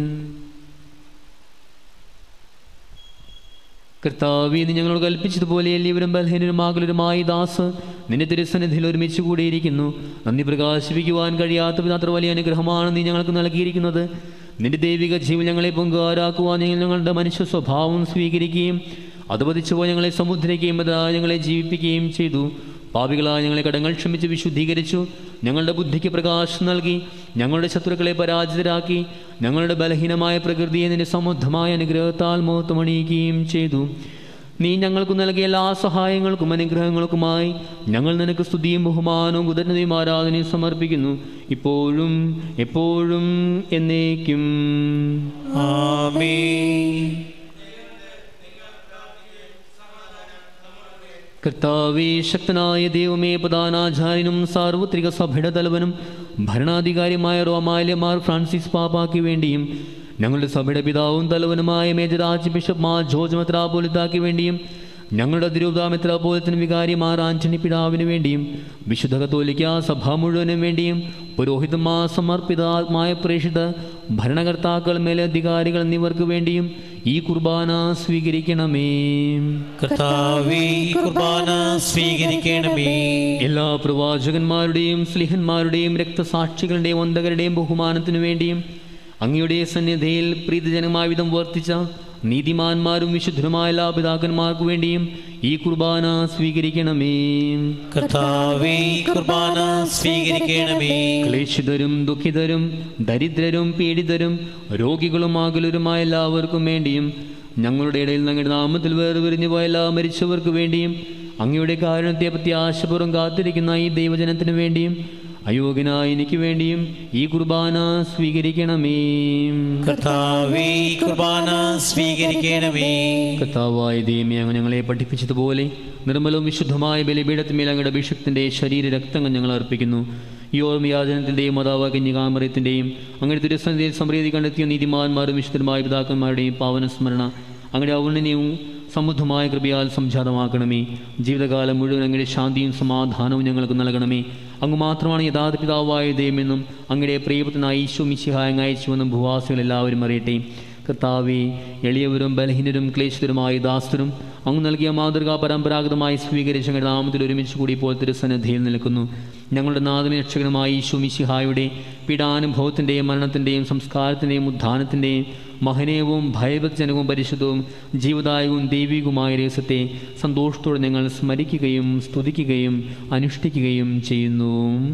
കർത്താവി നീ ഞങ്ങളോട് കൽപ്പിച്ചതുപോലെ എല്ലാവരും ബലഹീനരുമാകലരുമായി ദാസ് നിന്റെ തിരുസന്നിധിയിൽ ഒരുമിച്ച് കൂടിയിരിക്കുന്നു നന്ദി പ്രകാശിപ്പിക്കുവാൻ കഴിയാത്ത വിധം അത്ര വലിയ അനുഗ്രഹമാണ് നീ ഞങ്ങൾക്ക് നൽകിയിരിക്കുന്നത് നിന്റെ ദൈവിക ജീവൻ ഞങ്ങളെ പൊങ്കാരാക്കുവാൻ ഞങ്ങൾ ഞങ്ങളുടെ മനുഷ്യ സ്വഭാവം സ്വീകരിക്കുകയും അത് പതിച്ചുപോയി ഞങ്ങളെ സമുദ്രിക്കുകയും അതാ ഞങ്ങളെ ജീവിപ്പിക്കുകയും ചെയ്തു പാപികളായ ഞങ്ങളെ കടങ്ങൾ ക്ഷമിച്ച് വിശുദ്ധീകരിച്ചു ഞങ്ങളുടെ ബുദ്ധിക്ക് പ്രകാശം നൽകി ഞങ്ങളുടെ ശത്രുക്കളെ പരാജിതരാക്കി ഞങ്ങളുടെ ബലഹീനമായ പ്രകൃതിയെ നിന്റെ സമുദ്ധമായ അനുഗ്രഹത്താൽ മുഖത്തുമണിയിക്കുകയും ചെയ്തു നീ ഞങ്ങൾക്ക് നൽകിയ എല്ലാ സഹായങ്ങൾക്കും അനുഗ്രഹങ്ങൾക്കുമായി ഞങ്ങൾ നിനക്ക് സ്തുതിയും ബഹുമാനവും ഉദരനതയും ആരാധനയും സമർപ്പിക്കുന്നു ഇപ്പോഴും എപ്പോഴും എന്നേക്കും കർത്താവേ ശക്തനായ ദൈവമേ പ്രധാനാചാര്യനും സാർവത്രിക സഭയുടെ തലവനും ഭരണാധികാരിയുമായ റോമാലയമാർ ഫ്രാൻസിസ് പാപ്പാക്ക് വേണ്ടിയും ഞങ്ങളുടെ സഭയുടെ പിതാവും തലവനുമായ major archbishop Mar George മെത്രാപോലിത്താക്ക് വേണ്ടിയും ഞങ്ങളുടെ അതിരൂപത മെത്രാപോലിത്തിന് വികാരി മാർ ആന്റണി പിതാവിന് വേണ്ടിയും വിശുദ്ധ കത്തോലിക്ക സഭ മുഴുവനും വേണ്ടിയും പുരോഹിതന്മാർ സമർപ്പിത ആത്മായ പ്രേക്ഷിത ഭരണകർത്താക്കൾ മേലധികാരികൾ എന്നിവർക്ക് വേണ്ടിയും ഈ കുർബാന സ്വീകരിക്കണമേ കർത്താവേ ഈ കുർബാന സ്വീകരിക്കണമേ എല്ലാ പ്രവാചകന്മാരുടെയും സ്ലിഹന്മാരുടെയും രക്തസാക്ഷികളുടെയും വന്തകരുടെയും ബഹുമാനത്തിനു വേണ്ടിയും അങ്ങയുടെ സന്നിധിയിൽ പ്രീതിജനമായ വിധം വർത്തിച്ച നീതിമാന്മാരും വിശുദ്ധരുമായ എല്ലാ പിതാക്കന്മാർക്കു വേണ്ടിയും ഈ കുർബാന സ്വീകരിക്കണമേ കർത്താവേ ഈ കുർബാന സ്വീകരിക്കണമേ ക്ലേശിതരും ദുഃഖിതരും ദരിദ്രരും പീഡിതരും രോഗികളും ആകുലരുമായ എല്ലാവർക്കും വേണ്ടിയും ഞങ്ങളുടെ ഇടയിൽ ഞങ്ങളുടെ നാമത്തിൽ വേർപിരിഞ്ഞു പോയ എല്ലാ മരിച്ചവർക്ക് വേണ്ടിയും അങ്ങയുടെ കാരുണ്യത്തെ പ്രത്യാശപൂർവ്വം കാത്തിരിക്കുന്ന ഈ ദൈവജനത്തിനു വേണ്ടിയും അയോഗ്യനായ എനിക്ക് വേണ്ടിയും ഈ കുർബാന സ്വീകരിക്കണമേ കർത്താവേ ഈ കുർബാന സ്വീകരിക്കണമേ കർത്താവായ ദൈവമേ അങ്ങ് ഞങ്ങളെ പഠിപ്പിച്ചതുപോലെ നിർമ്മലവും വിശുദ്ധമായ ബലിപീഠത്തിന്മേൽ അങ്ങയുടെ അഭിഷക്തിൻ്റെ ശരീര രക്തങ്ങൾ ഞങ്ങൾ അർപ്പിക്കുന്നു ഈ ഓർമ്മയാചനത്തിൻ്റെയും മാതാവ് കന്യകാമറയത്തിൻ്റെയും അങ്ങയുടെ തിരുസന്നിധിയിൽ സമൃദ്ധി കണ്ടെത്തിയ നീതിമാന്മാരും വിശുദ്ധമായ പിതാക്കന്മാരുടെയും പാവന സ്മരണ അങ്ങയുടെ ഔന്നന്യവും സമൃദ്ധമായ കൃപയാൽ സംജാതമാക്കണമേ ജീവിതകാലം മുഴുവൻ അങ്ങയുടെ ശാന്തിയും സമാധാനവും ഞങ്ങൾക്ക് നൽകണമേ അങ്ങ് മാത്രമാണ് യഥാർത്ഥ പിതാവായ ദൈവമെന്നും അങ്ങയുടെ പ്രിയപുത്രനായ ഈശോ മിശിഹായ അയച്ചുവെന്നും ഭൂവാസികൾ എല്ലാവരും അറിയട്ടെ കർത്താവെ എളിയവരും ബലഹീനരും ക്ലേശിതരുമായ ദാസ്തരും അങ്ങ് നൽകിയ മാതൃകാ പരമ്പരാഗതമായി സ്വീകരിച്ച ഞങ്ങളുടെ നാമത്തിൽ ഒരുമിച്ച് കൂടി ഇപ്പോൾ തിരുസന്നിധിയിൽ നിൽക്കുന്നു ഞങ്ങളുടെ നാഥന രക്ഷകനുമായ ഈശോ മിശിഹായുടെ പീഡാനുഭവത്തിൻ്റെയും മരണത്തിൻ്റെയും സംസ്കാരത്തിൻ്റെയും ഉദ്ധാനത്തിൻ്റെയും മഹനീയവും ഭയഭക്തജനകവും പരിശുദ്ധവും ജീവദായകവും ദൈവികവുമായ രഹസ്യത്തെ സന്തോഷത്തോടെ ഞങ്ങൾ സ്മരിക്കുകയും സ്തുതിക്കുകയും അനുഷ്ഠിക്കുകയും ചെയ്യുന്നു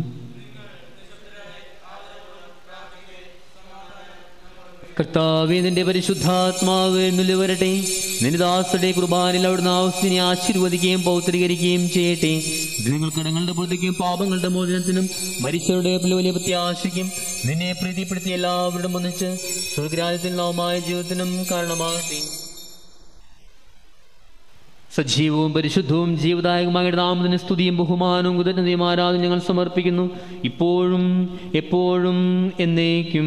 കർത്താവേ നിന്റെ പരിശുദ്ധാത്മാവ് എന്നുള്ളിൽ വരട്ടെ നിന്റെ ദാസരുടെ കുർബാനിൽ അവിടുന്ന് ആവശ്യത്തിനെ ആശീർവദിക്കുകയും പൗത്രീകരിക്കുകയും ചെയ്യട്ടെ ഇത് നിങ്ങൾക്ക് ഇടങ്ങളുടെ പുറത്തേക്കും പാപങ്ങളുടെ മോചനത്തിനും മരിച്ചവരുടെ വലിയ പ്രത്യാശയ്ക്കും നിന്നെ പ്രീതിപ്പെടുത്തി എല്ലാവരുടെ ഒന്നിച്ച് സ്വർഗ്രാജ്യത്തിൽ നവമായ ജീവിതത്തിനും കാരണമാകട്ടെ സജീവവും പരിശുദ്ധവും ജീവദായകമായ നാമത്തിന് സ്തുതിയും ബഹുമാനവും കൃതജ്ഞതയും ആരാധന ഞങ്ങൾ സമർപ്പിക്കുന്നു ഇപ്പോഴും എപ്പോഴും എന്നേക്കും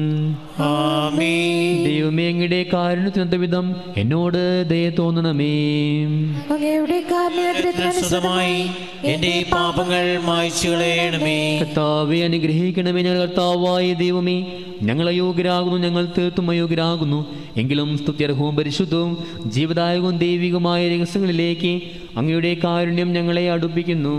ദൈവമേ അങ്ങയുടെ കാരുണ്യത്തിനൊത്ത വിധം എന്നോട് ദയ തോന്നണമേ അങ്ങയുടെ സ്വതമായി എന്റെ പാപങ്ങൾ മായ്ച്ചു കളയണമേ കർത്താവെ അനുഗ്രഹിക്കണമേ ഞങ്ങൾ കർത്താവായ ദൈവമേ ഞങ്ങൾ അയോഗ്യരാകുന്നു ഞങ്ങൾ തീർത്തും അയോഗ്യരാകുന്നു എങ്കിലും സ്തുത്യർഹവും പരിശുദ്ധവും ജീവദായകവും ദൈവികമായ രഹസ്യങ്ങളിലേക്ക് അങ്ങയുടെ കാരുണ്യം ഞങ്ങളെ അടുപ്പിക്കുന്നു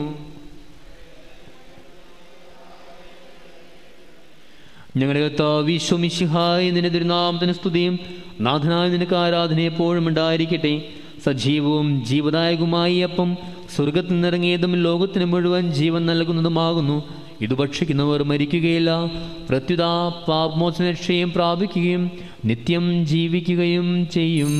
ഞങ്ങളുടെ കർത്താവ് വിശ്വമിശിഹായി നിന്റെ തിരുനാമത്തിന് സ്തുതിയും നാഥനായ നിനക്ക് ആരാധന എപ്പോഴും ഉണ്ടായിരിക്കട്ടെ സജീവവും ജീവദായകവുമായി അപ്പം സ്വർഗത്തിൽ നിന്നിറങ്ങിയതും ലോകത്തിന് മുഴുവൻ ജീവൻ നൽകുന്നതുമാകുന്നു ഇത് ഭക്ഷിക്കുന്നവർ മരിക്കുകയില്ല പ്രത്യുത പാപമോചനക്ഷയം പ്രാപിക്കുകയും നിത്യം ജീവിക്കുകയും ചെയ്യും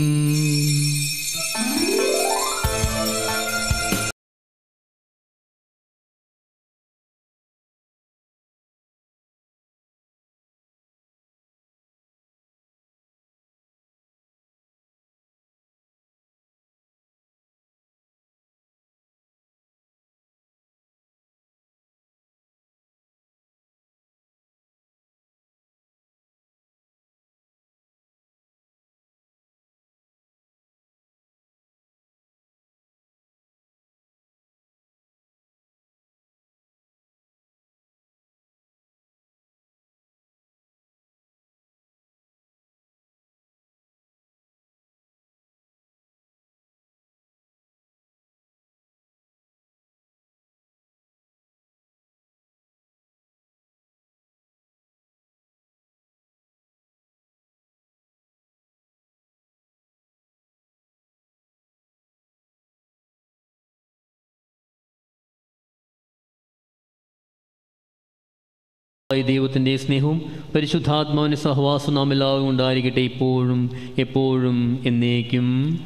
ആയ ദൈവത്തിൻ്റെ സ്നേഹവും പരിശുദ്ധാത്മാവിൻ്റെ സഹവാസം നാം എല്ലാവരും ഉണ്ടായിരിക്കട്ടെ ഇപ്പോഴും എപ്പോഴും എന്നേക്കും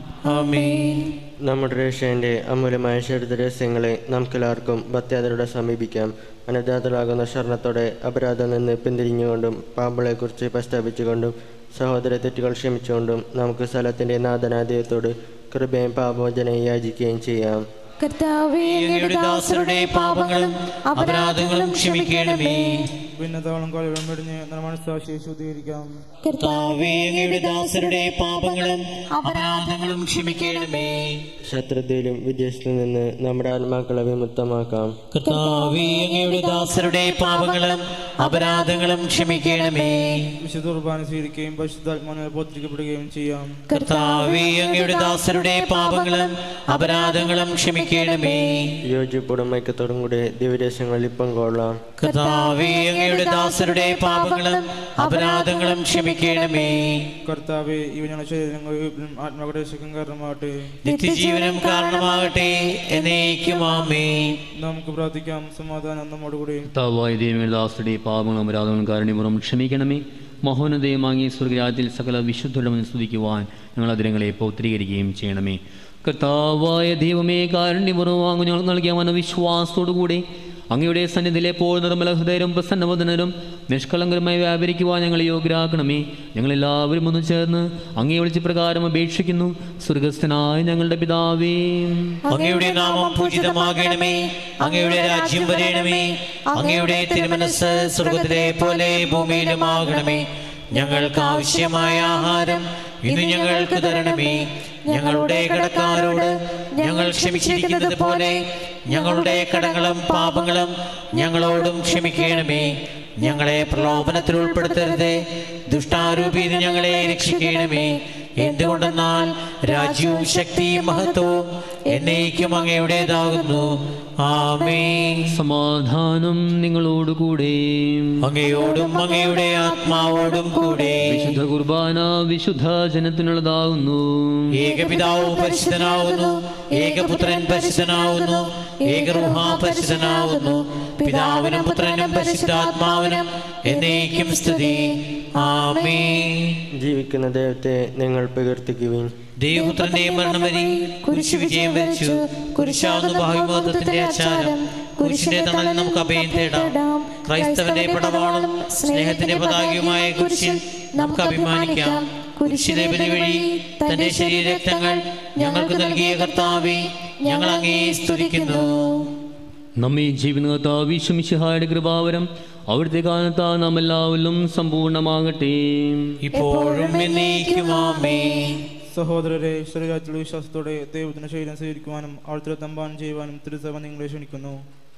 നമ്മുടെ രക്ഷൻ്റെ അമൂല്യമായ ചരിത്ര രഹസ്യങ്ങളെ നമുക്കെല്ലാവർക്കും ഭക്താതരോടെ സമീപിക്കാം അനജാതരാകുന്ന ശരണത്തോടെ അപരാധം നിന്ന് പിന്തിരിഞ്ഞുകൊണ്ടും പാമ്പളെക്കുറിച്ച് പ്രസ്താവിച്ചുകൊണ്ടും സഹോദര തെറ്റുകൾ ക്ഷമിച്ചുകൊണ്ടും നമുക്ക് സ്ഥലത്തിൻ്റെ നാഥനാദയത്തോട് കൃപയും പാപമോചനയും യാചിക്കുകയും ചെയ്യാം കർത്താവേ അങ്ങയുടെ ദാസരുടെ പാപങ്ങളും അപരാധങ്ങളും ക്ഷമിക്കണമേ ഭിന്നതകളും കളികളും വെടിഞ്ഞ് മനസ്സാക്ഷിയെ ശുദ്ധീകരിക്കാം കർത്താവേ അങ്ങയുടെ ദാസരുടെ പാപങ്ങളും അപരാധങ്ങളും ക്ഷമിക്കണമേ ശത്രുതയിലും വിദേശത്തു നിന്ന് നമ്മുടെ ആത്മാക്കളെ വിമുക്തമാക്കാം കർത്താവേ അങ്ങയുടെ ദാസരുടെ പാപങ്ങളും അപരാധങ്ങളും ക്ഷമിക്കണമേ വിശുദ്ധ കുർബാന സ്വീകരിക്കുകയും പരിശുദ്ധാത്മാവിനെ പോത്രിക്കപ്പെടുകയും ചെയ്യാം കർത്താവേ അങ്ങയുടെ ദാസരുടെ പാപങ്ങളും അപരാധങ്ങളും ക്ഷമിക്കണമേ യോജിപ്പോടും ഐക്യത്തോടും കൂടി ദിവ്യദേശങ്ങളിൽ പങ്കൊള്ളാം കർത്താവേ അങ്ങയുടെ അങ്ങയുടെ ദാസരുടെ പാപങ്ങളും അപരാധങ്ങളും ക്ഷമിക്കണമേ കർത്താവെ ഇവ ഞങ്ങളുടെ ശരീരങ്ങളും ആത്മാക്കളുടെ സുഖം കാരണമാകട്ടെ നിത്യജീവനം കാരണമാകട്ടെ എന്നേക്കും ആമേ നമുക്ക് പ്രാർത്ഥിക്കാം സമാധാനം നമ്മോടുകൂടി കർത്താവായ ദൈവങ്ങളുടെ ദാസരുടെ പാപങ്ങളും അപരാധങ്ങളും കാരണപൂർവ്വം ക്ഷമിക്കണമേ മഹോന്നതയുമാങ്ങി സ്വർഗരാജ്യത്തിൽ സകല വിശുദ്ധരുടെ സ്തുതിക്കുവാൻ ഞങ്ങൾ അതിരങ്ങളെ പൗത്രീകരിക്കുകയും ചെയ്യണമേ കർത്താവായ ദൈവമേ കാരുണ്യപൂർവ്വം അങ്ങ് ഞങ്ങൾ നൽകിയ മനവിശ്വാസത്തോടുകൂടി അങ്ങയുടെ സന്നിധിയിൽ എപ്പോൾ നിർമ്മല ഹൃദയരും പ്രസന്നവദനരും നിഷ്കളങ്കരമായി വ്യാപരിക്കുവാൻ ഞങ്ങളെ യോഗ്യരാക്കണമേ ഞങ്ങളെല്ലാവരും ഒന്ന് ചേർന്ന് അങ്ങയെ വിളിച്ച് പ്രകാരം അപേക്ഷിക്കുന്നു സ്വർഗസ്ഥനായ ഞങ്ങളുടെ പിതാവേ അങ്ങയുടെ നാമം പൂജിതമാകണമേ അങ്ങയുടെ രാജ്യം വരയണമേ അങ്ങയുടെ തിരുമനസ് സ്വർഗത്തിലെ പോലെ ഭൂമിയിലുമാകണമേ ഞങ്ങൾക്ക് ആവശ്യമായ ആഹാരം ഇന്ന് ഞങ്ങൾക്ക് തരണമേ ഞങ്ങളുടെ കടക്കാരോട് ഞങ്ങൾ ക്ഷമിച്ചിരിക്കുന്നത് പോലെ ഞങ്ങളുടെ കടങ്ങളും പാപങ്ങളും ഞങ്ങളോടും ക്ഷമിക്കണമേ ഞങ്ങളെ പ്രലോഭനത്തിൽ ഉൾപ്പെടുത്തരുതേ ദുഷ്ടാരൂപിയിൽ ഞങ്ങളെ രക്ഷിക്കണമേ എന്തുകൊണ്ടെന്നാൽ രാജ്യവും ശക്തിയും മഹത്വവും എന്നേക്കും അങ്ങയുടേതാകുന്നു ആമേ സമാധാനം നിങ്ങളോടുകൂടെ അങ്ങയോടും അങ്ങയുടെ ആത്മാവോടും കൂടെ വിശുദ്ധ കുർബാന വിശുദ്ധ ജനത്തിനുള്ളതാകുന്നു ഏകപിതാവ് പരിശുദ്ധനാവുന്നു ഏകപുത്രൻ പരിശുദ്ധനാവുന്നു ഏകറുഹ പരിശുദ്ധനാവുന്നു പിതാവിനും പുത്രനും പരിശുദ്ധാത്മാവിനും എന്നേക്കും സ്തുതി ആമേ ജീവിക്കുന്ന ദൈവത്തെ നിങ്ങൾ പ്രകീർത്തിക്കുവിൻ ദൈവപുത്രന്റെ മരണം വരെ കുരിശ് വിജയം വരിച്ചു കുരിശാകുന്ന ഭാവിമഹത്വത്തിന്റെ ആചാരം കുരിശിന്റെ തണലിൽ നമുക്ക് അഭയം തേടാം ക്രൈസ്തവന്റെ പടവാളും സ്നേഹത്തിന്റെ പതാകയുമായ കുരിശിൽ നമുക്ക് അഭിമാനിക്കാം കുരിശിലെ ബലി വഴി തന്റെ ശരീരരക്തങ്ങൾ ഞങ്ങൾക്ക് നൽകിയ കർത്താവെ ഞങ്ങൾ അങ്ങേ സ്തുതിക്കുന്നു നമ്മെ ജീവിത വിശ്വമിശിഹായുടെ കൃപാവരം അവിടുത്തെ കാലത്താ നാം എല്ലാവരിലും സമ്പൂർണ്ണമാകട്ടെ ഇപ്പോഴും എന്നേക്കും ആമേ സഹോദരരെ ശരീരത്തിലുള്ള വിശ്വാസത്തോടെ ദൈവത്തിന്റെ ശരീരം സ്വീകരിക്കുവാനും അവിടുത്തെ തമ്പാനം ചെയ്യുവാനും തിരുസഭ നിങ്ങളെ ക്ഷണിക്കുന്നു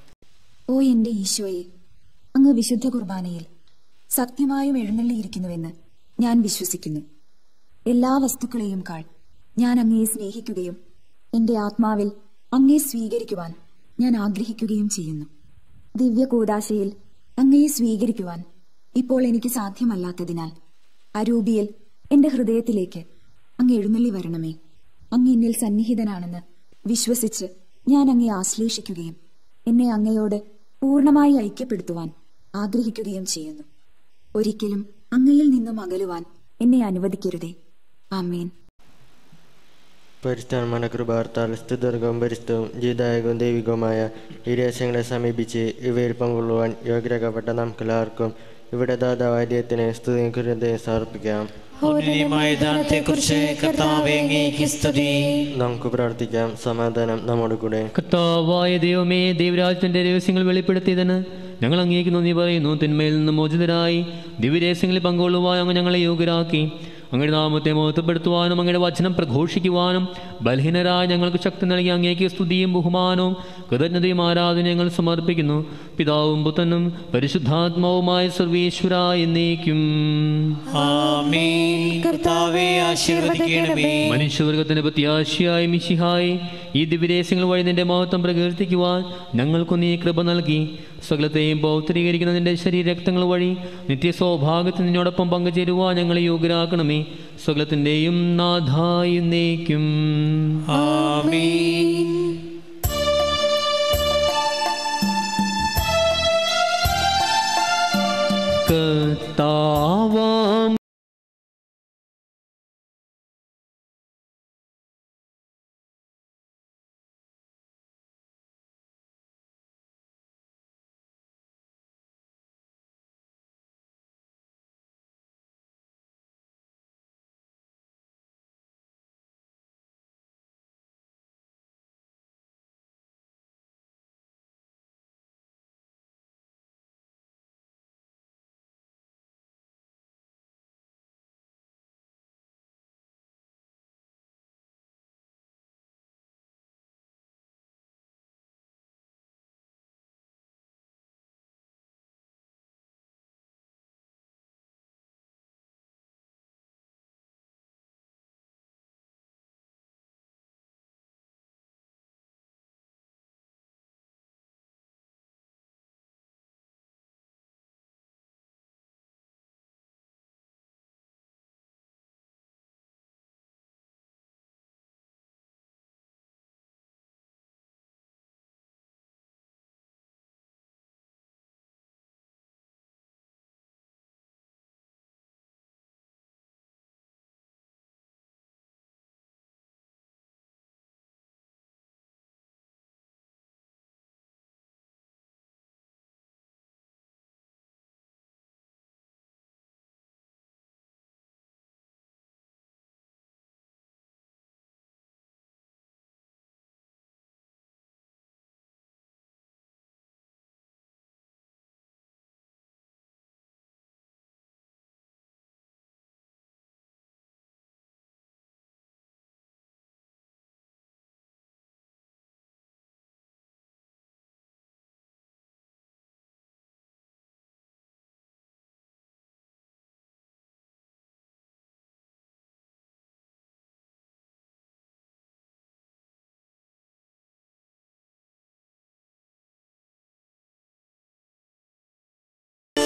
ഓ എന്റെ ഈശോയെ അങ്ങ് വിശുദ്ധ കുർബാനയിൽ സത്യമായും എഴുന്നള്ളിയിരിക്കുന്നുവെന്ന് ഞാൻ വിശ്വസിക്കുന്നു എല്ലാ വസ്തുക്കളെയും കാൾ ഞാൻ അങ്ങയെ സ്നേഹിക്കുകയും എന്റെ ആത്മാവിൽ അങ്ങയെ സ്വീകരിക്കുവാൻ ഞാൻ ആഗ്രഹിക്കുകയും ചെയ്യുന്നു ദിവ്യ കൂദാശയിൽ അങ്ങയെ സ്വീകരിക്കുവാൻ ഇപ്പോൾ എനിക്ക് സാധ്യമല്ലാത്തതിനാൽ അരൂപിയിൽ എന്റെ ഹൃദയത്തിലേക്ക് അങ്ങ് എഴുന്നള്ളി വരണമേ അങ്ങ് എന്നിൽ സന്നിഹിതനാണെന്ന് വിശ്വസിച്ച് ഞാൻ അങ്ങയെ ആശ്ലേഷിക്കുകയും എന്നെ അങ്ങയോട് പൂർണ്ണമായി ഐക്യപ്പെടുത്തുവാൻ ആഗ്രഹിക്കുകയും ചെയ്യുന്നു ഒരിക്കലും അങ്ങയിൽ നിന്നും അകലുവാൻ എന്നെ അനുവദിക്കരുതേ ആമേൻ പരിസ്ഥാൻ മനകൃപാർത്താൽ സ്തുതർഗവും പരിസ്ഥവും ജീതായകവും ദൈവികവുമായ ഈ രഹസ്യങ്ങളെ സമീപിച്ച് ഇവയിൽ പങ്കുകൊള്ളുവാൻ യോഗ്യരാക്കപ്പെട്ട നമുക്കെല്ലാവർക്കും ഇവിടെ ദാതാവായ ദൈവത്തിന് സ്തുതിയും കൃതയും സമർപ്പിക്കാം ഉന്നതമായ ദാനത്തെക്കുറിച്ച് കർത്താവെ അങ്ങേക്ക് സ്തുതി നമുക്ക് പ്രാർത്ഥിക്കാം സമാധാനം നമ്മോട് കൂടെ കർത്താവായ ദൈവമേ ദൈവരാജ്യത്തിന്റെ രഹസ്യങ്ങൾ വെളിപ്പെടുത്തിയതിന് ഞങ്ങൾ അങ്ങേക്ക് നന്ദി പറയുന്നു തിന്മയിൽ നിന്ന് മോചിതരായി ദിവ്യരഹസ്യങ്ങളിൽ പങ്കുകൊള്ളുവാൻ അങ്ങ് ഞങ്ങളെ യോഗ്യരാക്കി അങ്ങയുടെ നാമത്തെ മഹത്വപ്പെടുത്തുവാനും അങ്ങയുടെ വചനം പ്രഘോഷിക്കുവാനും ബലഹീനരായ ഞങ്ങൾക്ക് ശക്തി നൽകി അങ്ങേക്ക് സ്തുതിയും ബഹുമാനവും കൃതജ്ഞതയും ആരാധന ഞങ്ങൾ സമർപ്പിക്കുന്നു പിതാവും പുത്രനും പരിശുദ്ധാത്മാവുമായ സർവീശ്വര എന്നേക്കും ആമേൻ കർത്താവെ ആശീർവദിക്കണമേ മനുഷ്യവർഗത്തിന്റെ പ്രത്യാശയായ മിശിഹായി ഈ ദിവ്യരഹസ്യങ്ങൾ വഴി നിന്റെ മഹത്വം പ്രകീർത്തിക്കുവാൻ ഞങ്ങൾക്കു നീ കൃപ നൽകി സകലത്തെയും പൗത്രീകരിക്കുന്ന നിന്റെ ശരീരരക്തങ്ങൾ വഴി നിത്യ സൗഭാഗ്യത്തിൽ നിന്നോടൊപ്പം പങ്കുചേരുവാൻ ഞങ്ങളെ യോഗ്യരാക്കണമേ സകലത്തിൻ്റെയും നാഥായി നയിക്കും ആമേൻ കർത്താവാം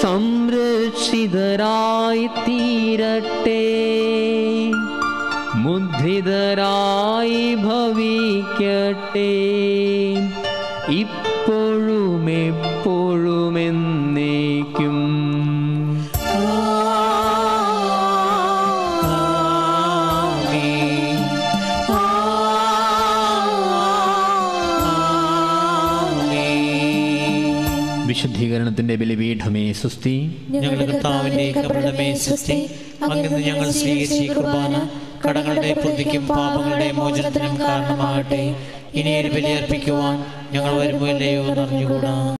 സംരക്ഷിതരായി തീരട്ടെ മുദ്രിതരായി ഭവിക്കട്ടെ ഇപ്പോഴും എപ്പോഴും എന്നേക്കും വിശുദ്ധീകരണത്തിന്റെ ബലിപീഠമേ സുസ്തി ഞങ്ങളുടെ കർത്താവിന്റെ കബറിടമേ സ്വസ്തി അങ്ങിന്ന് ഞങ്ങൾ സ്വീകരിച്ച ഈ കുർബാന കടങ്ങളുടെ പ്രതിക്കും പാപങ്ങളുടെ മോചനത്തിനും കാരണമാകട്ടെ ഇനി ഒരു ബലിയർപ്പിക്കുവാൻ ഞങ്ങൾ വരുമോ ഇല്ലയോ എന്നറിഞ്ഞുകൂടാ